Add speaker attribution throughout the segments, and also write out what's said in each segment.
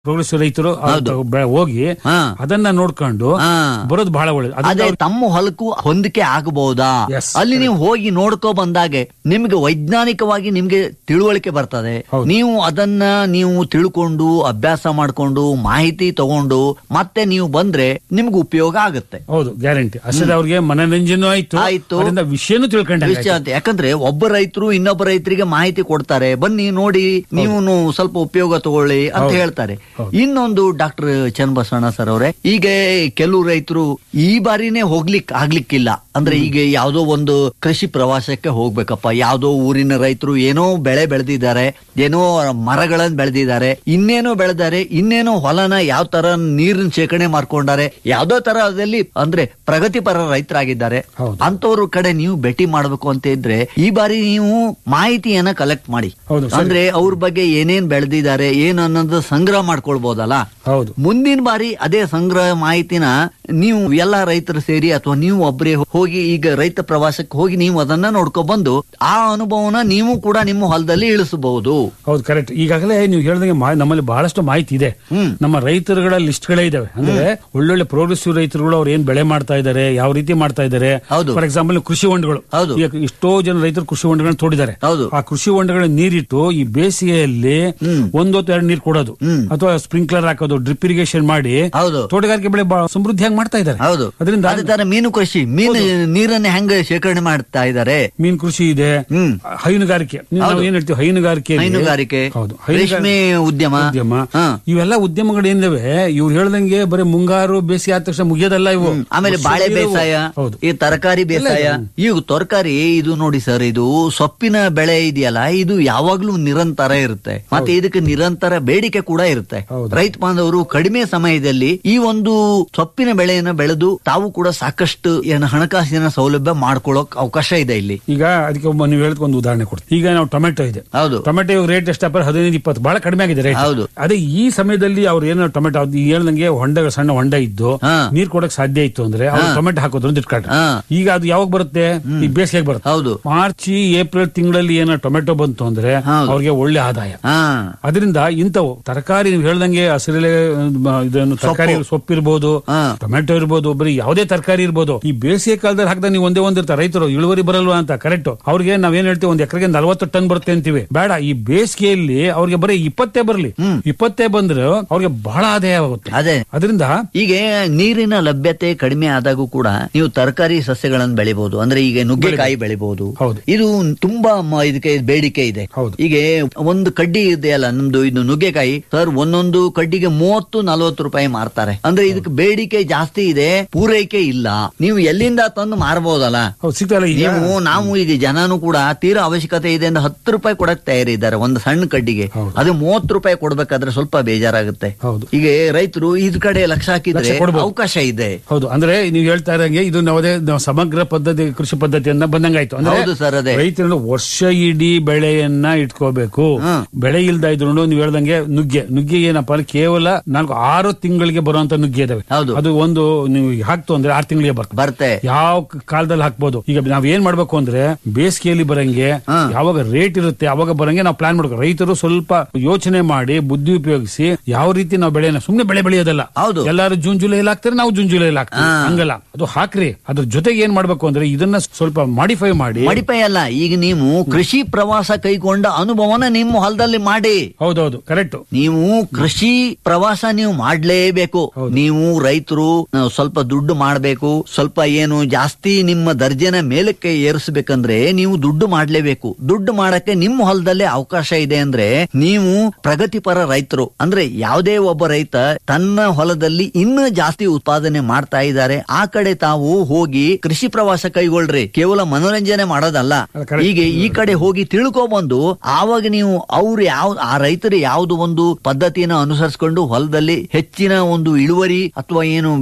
Speaker 1: Progressive ರೈತರು ಅವ್ರು ಬೆ- ಹೋಗಿ
Speaker 2: ಹಾ.
Speaker 1: ಅದನ್ನ ನೋಡ್ಕೊಂಡು
Speaker 2: ಹಾ.
Speaker 1: ಬರೋದು ಬಹಳ ಒಳ್ಳೇದು ಅದನ್ನ
Speaker 2: ಅದೇ
Speaker 1: ಅವ್ರು-
Speaker 2: ತಮ್ಮ ಹೊಲಕ್ಕೂ ಹೊಂದಿಕೆ ಆಗಬಹುದಾ
Speaker 1: Yes,
Speaker 2: ಅಲ್ಲಿ ನೀವು ಹೋಗಿ ನೋಡ್ಕೊ ಬಂದಾಗೆ ನಿಮ್ಗೆ ವೈಜ್ಞಾನಿಕವಾಗಿ ನಿಮ್ಗೆ ತಿಳುವಳಿಕೆ ಬರ್ತದೆ
Speaker 1: ಹೌದು.
Speaker 2: ನೀವು ಅದನ್ನ ನೀವು ತಿಳ್ಕೊಂಡು ಅಭ್ಯಾಸ ಮಾಡ್ಕೊಂಡು ಮಾಹಿತಿ ತಗೊಂಡು ಮತ್ತೆ ನೀವು ಬಂದ್ರೆ ನಿಮ್ಗೆ ಉಪಯೋಗ ಆಗುತ್ತೆ
Speaker 1: ಹೌದು ಗ್ಯಾರಂಟಿ ಅಷ್ಟೇ ಅವ್ರಿಗೆ ಮನರಂಜನೆ ಆಯ್ತು
Speaker 2: ಆಯ್ತು.
Speaker 1: ಅದರಿಂದ ವಿಷಯನೂ ತಿಳ್ಕೊಂಡ
Speaker 2: ವಿಷಯ ಅಂತ ಯಾಕಂದ್ರೆ ಒಬ್ಬ ರೈತರು ಇನ್ನೊಬ್ಬ ರೈತರಿಗೆ ಮಾಹಿತಿ ಕೊಡ್ತಾರೆ ಬನ್ನಿ ನೋಡಿ ನೀವು ಸ್ವಲ್ಪ ಉಪಯೋಗ ತಗೊಳ್ಳಿ ಅಂತ
Speaker 1: ಹೌದು.
Speaker 2: ಹೇಳ್ತಾರೆ
Speaker 1: ಹೌದು.
Speaker 2: ಇನ್ನೊಂದು ಡಾಕ್ಟರ್ ಚನ್ನಬಸವಣ್ಣ ಸರ್ ಅವರೇ ಈಗ ಕೆಲವು ರೈತರು ಈ ಬಾರಿನೇ ಹೋಗ್ಲಿಕ್ ಆಗ್ಲಿಕ್ಕಿಲ್ಲ ಅಂದ್ರೆ ಈಗ ಯಾವ್ದೋ ಒಂದು ಕೃಷಿ ಪ್ರವಾಸಕ್ಕೆ ಹೋಗ್ಬೇಕಪ್ಪ ಯಾವ್ದೋ ಊರಿನ ರೈತರು ಏನೋ ಬೆಳೆ ಬೆಳೆದಿದ್ದಾರೆ ಏನೋ ಮರಗಳನ್ನ ಬೆಳೆದಿದ್ದಾರೆ ಇನ್ನೇನೋ ಬೆಳೆದಾರೆ ಇನ್ನೇನೋ ಹೊಲನ ಯಾವ ತರ ನೀರಿನ ಶೇಖರಣೆ ಮಾಡ್ಕೊಂಡಾರೆ ಯಾವ್ದೋ ತರದಲ್ಲಿ ಅಂದ್ರೆ ಪ್ರಗತಿಪರ ರೈತರಾಗಿದ್ದಾರೆ
Speaker 1: ಹೌದು.
Speaker 2: ಅಂತವ್ರ ಕಡೆ ನೀವು ಭೇಟಿ ಮಾಡ್ಬೇಕು ಅಂತ ಇದ್ರೆ ಈ ಬಾರಿ ನೀವು ಮಾಹಿತಿಯನ್ನ ಕಲೆಕ್ಟ್ ಮಾಡಿ
Speaker 1: ಹೌದು, ಸರಿ.
Speaker 2: ಅಂದ್ರೆ ಅವ್ರ ಬಗ್ಗೆ ಏನೇನ್ ಬೆಳೆದಿದ್ದಾರೆ ಏನ್ ಅನ್ನೋದು ಸಂಗ್ರಹ ಮಾಡ್ಕೊಳ್ಬಹುದಲ್ಲ
Speaker 1: ಹೌದು
Speaker 2: ಮುಂದಿನ ಬಾರಿ ಅದೇ ಸಂಗ್ರಹ ಮಾಹಿತಿನ ನೀವು ಎಲ್ಲಾ ರೈತರು ಸೇರಿ ಅಥವಾ ನೀವು ಒಬ್ಬರೇ ಹೋಗಿ ಈಗ ರೈತ ಪ್ರವಾಸಕ್ಕೆ ಹೋಗಿ ನೀವು ಅದನ್ನ ನೋಡ್ಕೊ ಬಂದು ಆ ಅನುಭವನ ನೀವು ಕೂಡ ನಿಮ್ಮ ಹೊಲದಲ್ಲಿ ಇಳಿಸಬಹುದು
Speaker 1: ಹೌದು ಕರೆಕ್ಟ್ ಈಗಾಗಲೇ ನೀವು ಹೇಳ್ದಂಗೆ ಮಾ- ನಮ್ಮಲ್ಲಿ ಬಹಳಷ್ಟು ಮಾಹಿತಿ ಇದೆ
Speaker 2: ಹ್ಮ್.
Speaker 1: ನಮ್ಮ ರೈತರುಗಳ ಲಿಸ್ಟ್ಗಳೇ ಇದಾವೆ ಅಂದ್ರೆ ಒಳ್ಳೊಳ್ಳೆ ಪ್ರೋಗ್ರೆಸಿವ್ ರೈತರುಗಳು ಅವ್ರು ಏನ್ ಬೆಳೆ ಮಾಡ್ತಾ ಇದ್ದಾರೆ ಯಾವ ರೀತಿ ಮಾಡ್ತಾ ಇದ್ದಾರೆ
Speaker 2: ಹೌದು.
Speaker 1: ಫಾರ್ ಎಕ್ಸಾಂಪಲ್ ಕೃಷಿ ಹೊಂಡಗಳು
Speaker 2: ಹೌದು.
Speaker 1: ಈಗ ಎಷ್ಟೋ ಜನ ರೈತರು ಕೃಷಿ ಹೊಂಡಗಳನ್ನ ತೋಡಿದ್ದಾರೆ
Speaker 2: ಹೌದು.
Speaker 1: ಆ ಕೃಷಿ ಹೊಂಡಗಳನ್ನ ನೀರಿಟ್ಟು ಈ ಬೇಸಿಗೆಯಲ್ಲಿ
Speaker 2: ಹ್ಮ್.
Speaker 1: ಒಂದೊತ್ತು ಎರಡು ನೀರು ಕೊಡೋದು
Speaker 2: ಹ್ಮ್.
Speaker 1: ಅಥವಾ ಸ್ಪ್ರಿಂಕ್ಲರ್ ಹಾಕೋದು ಡ್ರಿಪ್ ಇರಿಗೇಷನ್ ಮಾಡಿ
Speaker 2: ಹೌದು
Speaker 1: ತೋಟಗಾರಿಕೆ ಬೆಳೆ ಬಹಳ ಸಮೃದ್ಧಿಯಾಗಿ ಮಾಡ್ತಾ ಇದ್ದಾರೆ
Speaker 2: ಹೌದು
Speaker 1: ಅದರಿಂದ
Speaker 2: ಅದೇ ತರ ಮೀನು ಕೃಷಿ ಮೀನು ನೀರನ್ನ ಹೆಂಗ ಶೇಖರಣೆ ಮಾಡ್ತಾ ಇದ್ದಾರೆ
Speaker 1: ಮೀನ್ ಕೃಷಿ ಇದೆ
Speaker 2: ಹ್ಮ್.
Speaker 1: ಹೈನುಗಾರಿಕೆ ನೀವು ನಾವು
Speaker 2: ಹೌದು.
Speaker 1: ಏನ್ ಹೇಳ್ತೀವಿ ಹೈನುಗಾರಿಕೆ ಇದೆ.
Speaker 2: ಹೈನುಗಾರಿಕೆ
Speaker 1: ಹೌದು
Speaker 2: ರೇಷ್ಮೆ ಉದ್ಯಮ
Speaker 1: ಉದ್ಯಮ
Speaker 2: ಹಾ.
Speaker 1: ಇವೆಲ್ಲ ಉದ್ಯಮಗಳು ಏನಿದಾವೆ ಇವ್ರು ಹೇಳ್ದಂಗೆ ಬರೀ ಮುಂಗಾರು ಬೇಸಿಗೆ ಆದ ತಕ್ಷಣ ಮುಗಿಯೋದಲ್ಲ ಇವು
Speaker 2: ಹ್ಮ್. ಆಮೇಲೆ ಬಾಳೆ
Speaker 1: ವರ್ಷವಿಡೀ ಇವು.
Speaker 2: ಬೇಸಾಯ
Speaker 1: ಹೌದು
Speaker 2: ಈ ತರಕಾರಿ ಬೇಸಾಯ
Speaker 1: ಎಲ್ಲ
Speaker 2: ಈಗ ತರಕಾರಿ ಇದು ನೋಡಿ ಸರ್ ಇದು ಸೊಪ್ಪಿನ ಬೆಳೆ ಇದೆಯಲ್ಲ ಇದು ಯಾವಾಗ್ಲೂ ನಿರಂತರ ಇರುತ್ತೆ ಮತ್ತೆ ಇದಕ್ಕೆ ನಿರಂತರ ಬೇಡಿಕೆ ಕೂಡ ಇರುತ್ತೆ
Speaker 1: ಹೌದು.
Speaker 2: ರೈತ ಬಾಂಧವರು ಕಡಿಮೆ ಸಮಯದಲ್ಲಿ ಈ ಒಂದು ಸೊಪ್ಪಿನ ಬೆಳೆಯನ್ನ ಬೆಳೆದು ತಾವು ಕೂಡ ಸಾಕಷ್ಟು ಏನು ಹಣಕಾಸಿನ ಸೌಲಭ್ಯ ಮಾಡ್ಕೊಳ್ಳೋಕ್ ಅವಕಾಶ ಇದೆ ಇಲ್ಲಿ
Speaker 1: ಈಗ ಅದಕ್ಕೆ ಒಬ್ಬ ನೀವು ಹೇಳಿದ ಒಂದು ಉದಾಹರಣೆ ಕೊಡ್ತೀನಿ ಈಗ ನಾವು ಟೊಮೆಟೊ ಇದೆ
Speaker 2: ಹೌದು
Speaker 1: ಟೊಮೆಟೊ ರೇಟ್ ಎಷ್ಟಪ್ಪ ಹದಿನೈದು ಇಪ್ಪತ್ತು ಬಹಳ ಕಡಿಮೆ ಆಗಿದೆ ರೇಟ್
Speaker 2: ಹೌದು.
Speaker 1: ಅದೇ ಈ ಸಮಯದಲ್ಲಿ ಅವ್ರು ಏನೋ ಟೊಮೆಟೊ ಅದು ಈ ಹೇಳ್ದಂಗೆ ಹೊಂಡ ಸಣ್ಣ ಹೊಂಡ ಇದ್ದು
Speaker 2: ಹಾ.
Speaker 1: ನೀರ್ ಕೊಡಕ್ ಸಾಧ್ಯ ಇತ್ತು ಅಂದ್ರೆ ಅವ್ರು ಟೊಮೆಟೊ ಹಾಕೋದ್ರು ಅಂತ ಇಟ್ಕೊಂಡ್ರೆ
Speaker 2: ಹಾ.
Speaker 1: ಈಗ ಅದು ಯಾವಾಗ ಬರುತ್ತೆ ಈ ಬೇಸಿಗೆ ಬರುತ್ತೆ
Speaker 2: ಹೌದು
Speaker 1: ಮಾರ್ಚ್ ಏಪ್ರಿಲ್ ತಿಂಗಳಲ್ಲಿ ಏನೋ ಟೊಮೆಟೊ ಬಂತು ಅಂದ್ರೆ
Speaker 2: ಹೌದು.
Speaker 1: ಅವ್ರಿಗೆ ಒಳ್ಳೆ ಆದಾಯ
Speaker 2: ಹಾ
Speaker 1: ಅದರಿಂದ ಇಂಥವು ತರಕಾರಿ ನೀವು ಹೇಳ್ದಂಗೆ ಹಸಿರೆಲೆ ಮ, ಇದನ್ನು ತರಕಾರಿ ಸೊಪ್ಪು ಇರ್ಬೋದು
Speaker 2: ಹಾ.
Speaker 1: ಟೊಮೆಟೊ ಇರ್ಬೋದು ಬರೀ ಯಾವುದೇ ತರಕಾರಿ ಇರ್ಬೋದು ಈ ಬೇಸಿಗೆ ಕಾಲದಲ್ಲಿ ಹಾಕಿದಾಗ ನೀವು ಒಂದೇ ಒಂದಿರ್ತಾರೆ ರೈತರು ಇಳುವರಿ ಬರಲ್ವಾ ಅಂತ ಕರೆಕ್ಟ್ ಅವ್ರಿಗೆ ನಾವೇನ್ ಹೇಳ್ತೀವಿ ಒಂದ್ ಎಕರೆಗೆ ನಲವತ್ತು ಟನ್ ಬರುತ್ತೆ ಅಂತೀವಿ ಬೇಡ ಈ ಬೇಸಿಗೆಯಲ್ಲಿ ಅವ್ರಿಗೆ ಬರೀ ಇಪ್ಪತ್ತೇ ಬರ್ಲಿ ಇಪ್ಪತ್ತೇ ಬಂದ್ರೆ ಅವ್ರಿಗೆ ಬಹಳ ಆದಾಯ ಆಗುತ್ತೆ
Speaker 2: ಅದೇ
Speaker 1: ಅದರಿಂದ
Speaker 2: ಈಗ ನೀರಿನ ಲಭ್ಯತೆ ಕಡಿಮೆ ಆದಾಗೂ ಕೂಡ ನೀವು ತರಕಾರಿ ಸಸ್ಯಗಳನ್ನು ಬೆಳಿಬಹುದು ಅಂದ್ರೆ ಈಗ ನುಗ್ಗೆಕಾಯಿ ಬೆಳಿಬಹುದು
Speaker 1: ಹೌದು.
Speaker 2: ಇದು ತುಂಬಾ ಮ- ಇದಕ್ಕೆ ಬೇಡಿಕೆ ಇದೆ
Speaker 1: ಹೌದು.
Speaker 2: ಈಗ ಒಂದು ಕಡ್ಡಿ ಇದೆಯಲ್ಲ ನಮ್ದು ಇದು ನುಗ್ಗೆಕಾಯಿ ಸರ್ ಒಂದೊಂದು ಕಡ್ಡಿಗೆ ಮೂವತ್ತು ನಲವತ್ತು ರೂಪಾಯಿ ಮಾರ್ತಾರೆ ಅಂದ್ರೆ ಇದಕ್ಕೆ ಬೇಡಿಕೆ ಜಾಸ್ತಿ ಇದೆ ಪೂರೈಕೆ ಇಲ್ಲ ನೀವು ಎಲ್ಲಿಂದ ತಂದು ಮಾರಬಹುದಲ್ಲ
Speaker 1: ಹೌದು ಸಿಗ್ತಲ್ಲ ಈಗ
Speaker 2: ನೀವು ನಾವು ಈಗ ಜನನು ಕೂಡ ತೀರಾ ಅವಶ್ಯಕತೆ ಇದೆ ಅಂದ್ರೆ ಹತ್ತು ರೂಪಾಯಿ ಕೊಡಕ್ ತಯಾರಿದ್ದಾರೆ ಒಂದು ಸಣ್ಣ ಕಡ್ಡಿಗೆ
Speaker 1: ಹೌದು.
Speaker 2: ಅದು ಮೂವತ್ತು ರೂಪಾಯಿ ಕೊಡ್ಬೇಕಾದ್ರೆ ಸ್ವಲ್ಪ ಬೇಜಾರಾಗುತ್ತೆ
Speaker 1: ಹೌದು.
Speaker 2: ಈಗ ರೈತರು ಇದ್ ಕಡೆ ಲಕ್ಷ ಹಾಕಿದ್ರೆ
Speaker 1: ಲಕ್ಷ ಕೊಡ್ಬೋದು.
Speaker 2: ಅವಕಾಶ ಇದೆ
Speaker 1: ಹೌದು ಅಂದ್ರೆ ನೀವು ಹೇಳ್ತಾ ಇರಂಗೆ ಇದು ಯಾವುದೇ ನಾವು ಸಮಗ್ರ ಪದ್ಧತಿ ಕೃಷಿ ಪದ್ಧತಿಯನ್ನ ಬಂದಂಗಾಯ್ತು ಅಂದ್ರೆ
Speaker 2: ಹೌದು ಸರ್, ಅದೇ.
Speaker 1: ರೈತರು ವರ್ಷ ಇಡೀ ಬೆಳೆಯನ್ನ ಇಟ್ಕೋಬೇಕು
Speaker 2: ಹ್ಮ್.
Speaker 1: ಬೆಳೆ ಇಲ್ದ ಇದ್ರು ನೀವು ಹೇಳ್ದಂಗೆ ನುಗ್ಗೆ ನುಗ್ಗೆ ಏನಪ್ಪಾ ಅಂದ್ರೆ ಕೇವಲ ನಾಲ್ಕು ಆರು ತಿಂಗಳಿಗೆ ಬರುವಂತ ನುಗ್ಗೆ ಇದಾವೆ
Speaker 2: ಹೌದು.
Speaker 1: ಅದು ಒಂದು ನೀವು ಹಾಕ್ತು ಅಂದ್ರೆ ಆರು ತಿಂಗಳಿಗೆ ಬರ್ತದೆ
Speaker 2: ಬರ್ತೆ
Speaker 1: ಯಾವ ಕ- ಕಾಲದಲ್ಲಿ ಹಾಕ್ಬೋದು ಈಗ ನಾವ್ ಏನ್ ಮಾಡ್ಬೇಕು ಅಂದ್ರೆ ಬೇಸಿಗೆಯಲ್ಲಿ ಬರಂಗೆ
Speaker 2: ಹಾ.
Speaker 1: ಯಾವಾಗ ರೇಟ್ ಇರುತ್ತೆ ಅವಾಗ ಬರಂಗೆ ನಾವು ಪ್ಲಾನ್ ಮಾಡ್ಬೇಕು ರೈತರು ಸ್ವಲ್ಪ ಯೋಚನೆ ಮಾಡಿ ಬುದ್ಧಿ ಉಪಯೋಗಿಸಿ ಯಾವ ರೀತಿ ನಾವು ಬೆಳೆನ ಸುಮ್ನೆ ಬೆಳೆ ಬೆಳೆಯೋದಲ್ಲ
Speaker 2: ಹೌದು.
Speaker 1: ಎಲ್ಲಾರು ಜೂನ್ ಜುಲೈಲಿ ಹಾಕ್ತಾರೆ ನಾವು ಜೂನ್ ಜುಲೈಲಿ ಹಾಕ್ತೀವಿ
Speaker 2: ಹಾ.
Speaker 1: ಹಂಗಲ್ಲ ಅದು ಹಾಕ್ರಿ ಅದ್ರ ಜೊತೆಗೆ ಏನ್ ಮಾಡ್ಬೇಕು ಅಂದ್ರೆ ಇದನ್ನ ಸ್ವಲ್ಪ ಮಾಡಿಫೈ ಮಾಡಿ
Speaker 2: ಮಡಿಪೈ ಅಲ್ಲ ಈಗ ನೀವು ಕೃಷಿ ಪ್ರವಾಸ ಕೈಗೊಂಡ ಅನುಭವನ ನಿಮ್ಮ ಹೊಲದಲ್ಲಿ ಮಾಡಿ
Speaker 1: ಹೌದೌದು ಕರೆಕ್ಟ್
Speaker 2: ನೀವು ಕೃಷಿ ಪ್ರವಾಸ ನೀವು ಮಾಡ್ಲೇಬೇಕು
Speaker 1: ಹೌದು.
Speaker 2: ನೀವು ರೈತರು ನಾವು ಸ್ವಲ್ಪ ದುಡ್ಡು ಮಾಡಬೇಕು ಸ್ವಲ್ಪ ಏನು ಜಾಸ್ತಿ ನಿಮ್ಮ ದರ್ಜೆನ ಮೇಲಕ್ಕೆ ಏರಿಸಬೇಕಂದ್ರೆ ನೀವು ದುಡ್ಡು ಮಾಡ್ಲೇಬೇಕು ದುಡ್ಡು ಮಾಡಕ್ಕೆ ನಿಮ್ಮ ಹೊಲದಲ್ಲೇ ಅವಕಾಶ ಇದೆ ಅಂದ್ರೆ ನೀವು ಪ್ರಗತಿಪರ ರೈತರು ಅಂದ್ರೆ ಯಾವುದೇ ಒಬ್ಬ ರೈತ ತನ್ನ ಹೊಲದಲ್ಲಿ ಇನ್ನೂ ಜಾಸ್ತಿ ಉತ್ಪಾದನೆ ಮಾಡ್ತಾ ಇದ್ದಾರೆ ಆ ಕಡೆ ತಾವು ಹೋಗಿ ಕೃಷಿ ಪ್ರವಾಸ ಕೈಗೊಳ್ರಿ ಕೇವಲ ಮನೋರಂಜನೆ ಮಾಡೋದಲ್ಲ
Speaker 1: ಅದು correct.
Speaker 2: ಈಗ ಈ ಕಡೆ ಹೋಗಿ ತಿಳ್ಕೊಬಂದು ಆವಾಗ ನೀವು ಅವ್ರು ಯಾವ ಆ ರೈತರು ಯಾವ್ದು ಒಂದು ಪದ್ಧತಿಯನ್ನು ಅನುಸರಿಸಿಕೊಂಡು ಹೊಲದಲ್ಲಿ ಹೆಚ್ಚಿನ ಒಂದು ಇಳುವರಿ ಅಥವಾ ಏನು